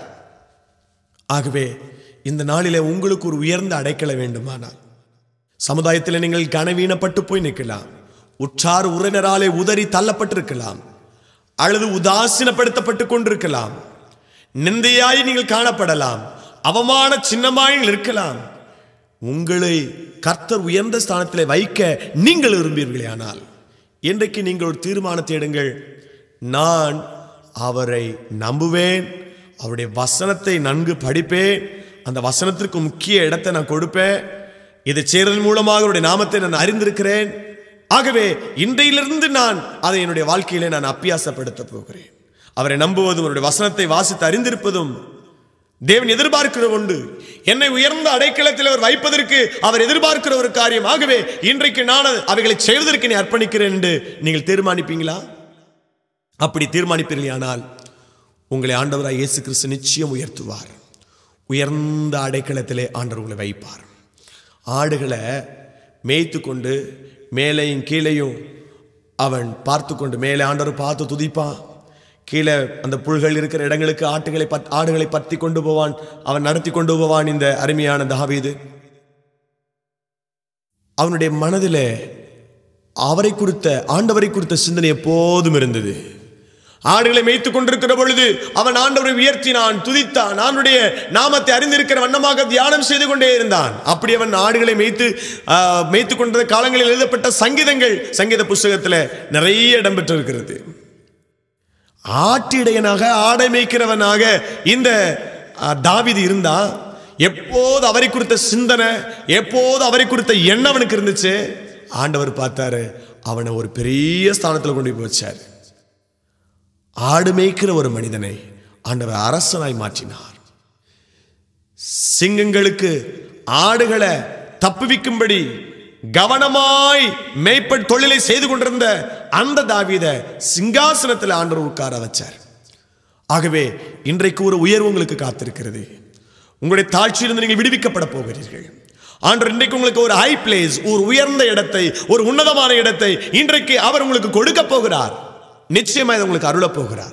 ஆகவே இந்த நாளிலே உங்களுக்கு ஒரு உயர்ந்த அடைக்கல வேண்டுமானால் சமுதாயத்தில் நீங்கள் கனவீனப்பட்டு போய் நிற்கலாம் உற்றார் உறவினராலே உதறி தள்ளப்பட்டிருக்கலாம் அல்லது உதாசீனப்படுத்தப்பட்டு கொண்டிருக்கலாம் நிந்தையாய் நீங்கள் காணப்படலாம் அவமான சின்னமாய் நீங்கள் இருக்கலாம் உங்களை கர்த்தர் உயர்ந்த ஸ்தானத்தில் வைக்க நீங்கள் விரும்பீர்களே ஆனால் இன்றைக்கு நீங்கள் ஒரு தீர்மானத்தை எடுங்கள் நான் அவரை நம்புவேன் அவருடைய வசனத்தை நன்கு படிப்பேன் அந்த வசனத்திற்கு முக்கிய இடத்தை நான் கொடுப்பேன் இதை செய்வதன் மூலமாக அவருடைய நாமத்தை நான் அறிந்திருக்கிறேன் ஆகவே இன்றையிலிருந்து நான் அதை என்னுடைய வாழ்க்கையிலே நான் அப்பியாசப்படுத்த போகிறேன் அவரை நம்புவதும் அவருடைய வசனத்தை வாசித்து அறிந்திருப்பதும் தேவன் எதிர்பார்க்கிற ஒன்று என்னை உயர்ந்த அடைக்கலத்தில் அவர் வைப்பதற்கு அவர் எதிர்பார்க்கிற ஒரு காரியம் ஆகவே இன்றைக்கு நான் அது- அவைகளை செய்வதற்கு நீ அர்ப்பணிக்கிறேன் என்று நீங்கள் தீர்மானிப்பீங்களா அப்படி தீர்மானிப்பீர்களானால் உங்களை ஆண்டவராய் இயேசு கிறிஸ்து நிச்சயம் உயர்த்துவார் உயர்ந்த அடைக்கலத்திலே ஆண்டவர் உங்களை வைப்பார் ஆடுகளை மேய்த்து கொண்டு மேலேயும் கீழேயும் அவன் பார்த்து கொண்டு மேலே ஆண்டவர் பார்த்து துதிப்பான் கீழே அந்த புல்கள் இருக்கிற இடங்களுக்கு ஆட்டுகளை பத் ஆடுகளை பற்றி கொண்டு போவான் அவன் நடத்தி கொண்டு போவான் இந்த அருமையான தாவீது அவனுடைய மனதிலே அவரை குறித்த ஆண்டவரை குறித்த சிந்தனை எப்போதும் இருந்தது ஆடுகளை மேய்த்துக் கொண்டிருக்கிற பொழுது அவன் ஆண்டவரை உயர்த்தினான் துதித்தான் ஆண்டுடைய நாமத்தை அறிந்திருக்கிற வண்ணமாக தியானம் செய்து கொண்டே இருந்தான் அப்படி அவன் ஆடுகளை மேய்த்து ஆ, மேய்த்துக் கொண்டிருந்த காலங்களில் எழுதப்பட்ட சங்கீதங்கள் சங்கீத புஸ்தகத்தில் நிறைய இடம்பெற்றிருக்கிறது ஆட்டிடையனாக ஆடை மேய்க்கிறவனாக இந்த ஆ, தாவீது இருந்தா எப்போது அவரை குறித்த சிந்தனை எப்போது அவரை குறித்த எண்ணம் அவனுக்கு இருந்துச்சு ஆண்டவர் பார்த்தாரு அவனை ஒரு பெரிய ஸ்தானத்தில் கொண்டு போய் வச்சார் ஆடு மேய்க்கிற ஒரு மனிதனை ஆண்டவர் அரசனாய் மாற்றினார் சிங்கங்களுக்கு ஆடுகளை தப்புவிக்கும்படி கவனமாய் மேய்ப்ப தொழிலை செய்து கொண்டிருந்த அந்த தாவீத சிங்காசனத்தில் ஆண்டவர் உட்கார வச்சார் ஆகவே இன்றைக்கு ஒரு உயர்வு உங்களுக்கு காத்திருக்கிறது உங்களுடைய தாழ்ச்சியிலிருந்து நீங்கள் விடுவிக்கப்பட போகிறீர்கள் ஆண்டவர் இன்றைக்கு உங்களுக்கு ஒரு ஹை பிளேஸ் ஒரு உயர்ந்த இடத்தை ஒரு உன்னதமான இடத்தை இன்றைக்கு அவர் உங்களுக்கு கொடுக்க போகிறார் நிச்சயமாக இதை உங்களுக்கு அருளப் போகிறார்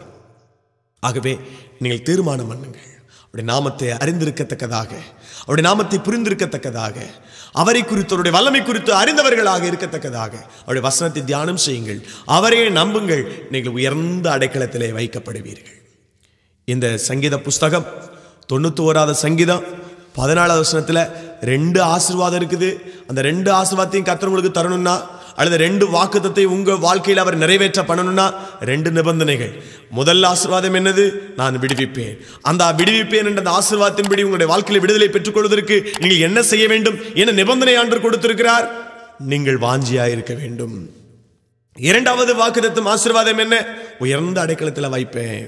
ஆகவே நீங்கள் தீர்மானம் பண்ணுங்கள் அவருடைய நாமத்தை அறிந்திருக்கத்தக்கதாக அவருடைய நாமத்தை புரிந்திருக்கத்தக்கதாக அவரை குறித்து அவருடைய வல்லமை குறித்து அறிந்தவர்களாக இருக்கத்தக்கதாக அவருடைய வசனத்தை தியானம் செய்யுங்கள் அவரையே நம்புங்கள் நீங்கள் உயர்ந்த அடைக்கலத்திலே வைக்கப்படுவீர்கள் இந்த சங்கீத புஸ்தகம் தொண்ணூத்தி ஓராவது சங்கீதம் பதினாலாவது வசனத்தில் ரெண்டு ஆசீர்வாதம் இருக்குது அந்த ரெண்டு ஆசீர்வாதத்தையும் கர்த்தர் உங்களுக்கு தரணும்னா அல்லது ரெண்டு வாக்குத்தத்தை உங்க வாழ்க்கையில் அவர் நிறைவேற்ற பண்ணணும்னா ரெண்டு நிபந்தனைகள் முதல் ஆசீர்வாதம் என்னது நான் விடுவிப்பேன் அந்த விடுவிப்பேன் என்ற அந்த ஆசீர்வாதத்தின்படி உங்களுடைய வாழ்க்கையில் விடுதலை பெற்றுக்கொள்வதற்கு நீங்கள் என்ன செய்ய வேண்டும் என்ன நிபந்தனை ஆண்டு கொடுத்திருக்கிறார் நீங்கள் வாஞ்சியா இருக்க வேண்டும் இரண்டாவது வாக்குத்தத்தம் ஆசீர்வாதம் என்ன உயர்ந்த அடைக்கலத்தில் வைப்பேன்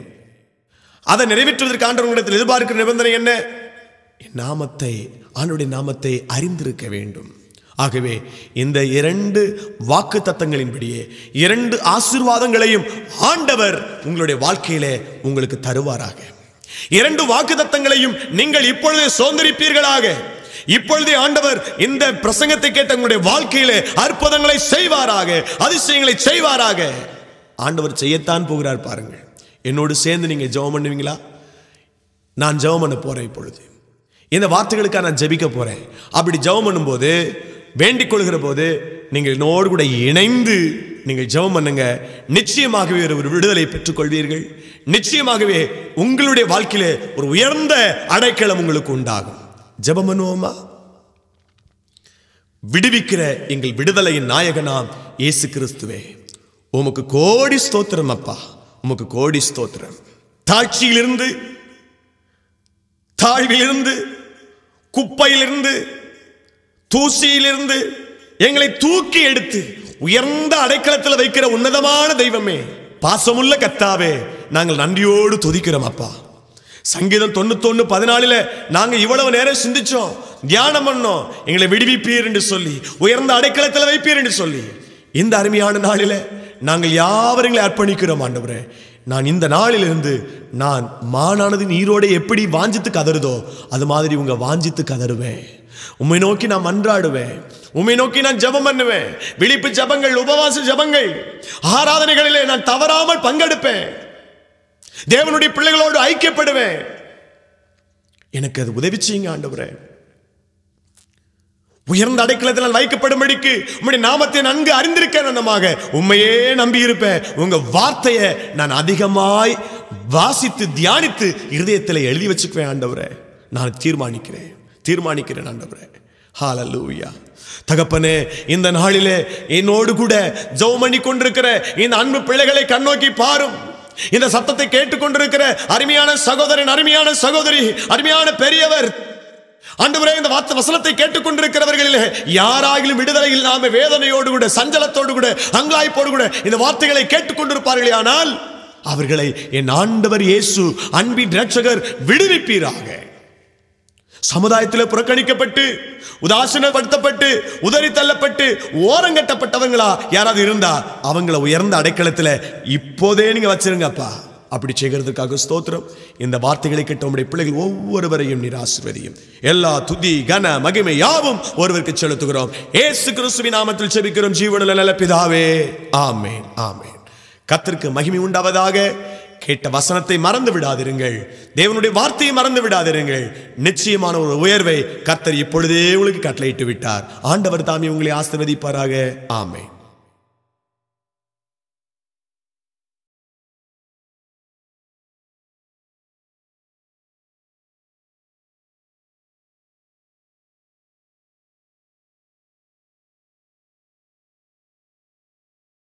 அதை நிறைவேற்றுவதற்கு ஆண்டவர்களிடத்தில் எதிர்பார்க்கிற நிபந்தனை என்ன என் நாமத்தை ஆண்டுடைய நாமத்தை அறிந்திருக்க வேண்டும் ஆகவே இந்த இரண்டு வாக்கு தத்தங்களின்படியே இரண்டு ஆசீர்வாதங்களையும் ஆண்டவர் உங்களுடைய வாழ்க்கையிலே உங்களுக்கு தருவாராக இரண்டு வாக்கு தத்தங்களையும் நீங்கள் இப்பொழுதே சுதந்திரிப்பீர்களாக இப்பொழுதே ஆண்டவர் இந்த பிரசங்கத்தை கேட்ட உங்களுடைய வாழ்க்கையிலே அற்புதங்களை செய்வாராக அதிசயங்களை செய்வாராக ஆண்டவர் செய்யத்தான் போகிறார் பாருங்கள் என்னோடு சேர்ந்து நீங்க ஜெபம் பண்ணுவீங்களா நான் ஜெபம் பண்ண போறேன் இப்பொழுது இந்த வார்த்தைகளுக்காக நான் ஜெபிக்க போறேன் அப்படி ஜெபம் பண்ணும்போது வேண்டிக் கொள்கிற போது நீங்கள் என்னோடு கூட இணைந்து நீங்கள் ஜெபம் பண்ணுங்க நிச்சயமாகவே ஒரு ஒரு விடுதலை பெற்றுக்கொள்வீர்கள் நிச்சயமாகவே உங்களுடைய வாழ்க்கையிலே ஒரு உயர்ந்த அடைக்கலம் உங்களுக்கு உண்டாகும் ஜெபம் பண்ணுவோமா விடுவிக்கிற எங்கள் விடுதலையின் நாயகனாம் இயேசு கிறிஸ்துவே உமக்கு கோடி ஸ்தோத்திரம் அப்பா உமக்கு கோடி ஸ்தோத்திரம் தாட்சியிலிருந்து தாழ்விலிருந்து குப்பையிலிருந்து தூசியிலிருந்து எங்களை தூக்கி எடுத்து உயர்ந்த அடைக்கலத்தில் வைக்கிற உன்னதமான தெய்வமே பாசமுள்ள கத்தாவே நாங்கள் நன்றியோடு துதிக்கிறோம் அப்பா சங்கீதம் தொண்ணூத்தொன்னு பதினாலில் நாங்க இவ்வளவு நேரம் சிந்திச்சோம் தியானம் பண்ணோம் எங்களை விடுவிப்பீர் என்று சொல்லி உயர்ந்த அடைக்கலத்தில் வைப்பீர் என்று சொல்லி இந்த அருமையான நாளில நாங்கள் யாவரும் எங்களை அர்ப்பணிக்கிறோம் ஆண்டவரே நான் இந்த நாளிலிருந்து நான் மானானது நீரோட எப்படி வாஞ்சித்து கதறுதோ அது மாதிரி உங்க வாஞ்சித்து கதறுவேன் உம்மை நோக்கி நான் மன்றாடுவேன் உம்மை நோக்கி நான் ஜெபம் பண்ணுவேன் விழிப்பு ஜெபங்கள் உபவாச ஜெபங்கள் ஆராதனைகளிலே நான் தவறாமல் பங்கெடுப்பேன் தேவனுடைய பிள்ளைகளோடு ஐக்கியப்படுவேன் எனக்கு அது உதவி செய்யுங்க ஆண்டவரே உயர்ந்த அடைக்கலத்தில் நான் வைக்கப்படும்படிக்கு உம்முடைய நாமத்தை நன்கு அறிந்திருக்கேன் அன்னமாக உண்மையே நம்பி இருப்பேன் உங்க வார்த்தையை நான் அதிகமாய் வாசித்து தியானித்து இருதயத்தில் எழுதி வச்சுக்குவேன் ஆண்டவரே நான் தீர்மானிக்கிறேன் தீர்மானிக்கிறேன் ஆண்டவரே ஹalleluya தகப்பனே இந்த நாளிலே என்னோடு கூட ஜெபம் பண்ணி கொண்டிருக்கிற இந்த அன்பு பிள்ளைகளை கண்ணோக்கி பாரும் இந்த சத்தத்தை கேட்டுக்கொண்டிருக்கிற அருமையான சகோதரன் அருமையான சகோதரி அருமையான பெரியவர் ஆண்டவரே இந்த வார்த்தை வசனத்தை கேட்டுக்கொண்டிருக்கிறவர்களிலே யாராகிலும் விடுதலை இல்லாம வேதனையோடு கூட சஞ்சலத்தோடு கூட அங்கலாய்ப்போடு கூட இந்த வார்த்தைகளை கேட்டுக்கொண்டிருப்பார்களே ஆனால் அவர்களை என் ஆண்டவர் இயேசு அன்பின் ரட்சகர் விடுவிப்பீராக சமுதாயத்தில் புறக்கணிக்கப்பட்டு உதாசீனப்படுத்தப்பட்டு உதறி தள்ளப்பட்டு ஓரங்கட்டப்பட்டவங்களா யாராவது இருந்தா அவங்கள உயர்ந்த அடைக்கலத்துல இப்போதே நீங்க வச்சிருங்கப்பா அப்படி செய்கிறதுக்காக ஸ்தோத்திரம் இந்த வார்த்தைகளை கேட்ட உங்களுடைய பிள்ளைகள் ஒவ்வொருவரையும் நீர் ஆசீர்வதியும் எல்லா துதி கன மகிமை யாவும் ஒருவருக்கு செலுத்துகிறோம் ஏசு கிறிஸ்துவின் நாமத்தில் செபிக்கிறோம் ஜீவனுள்ள நல்ல பிதாவே ஆமேன் ஆமேன் கத்திற்கு மகிமை உண்டாவதாக கேட்ட வசனத்தை மறந்து விடாதிருங்கள் தேவனுடைய வார்த்தையை மறந்து விடாதிருங்கள் நிச்சயமான ஒரு உயர்வை கர்த்தர் இப்பொழுதே உங்களுக்கு கட்டளையிட்டு விட்டார் ஆண்டவர் தாமே உங்களை ஆசீர்வதிப்பாராக ஆமென்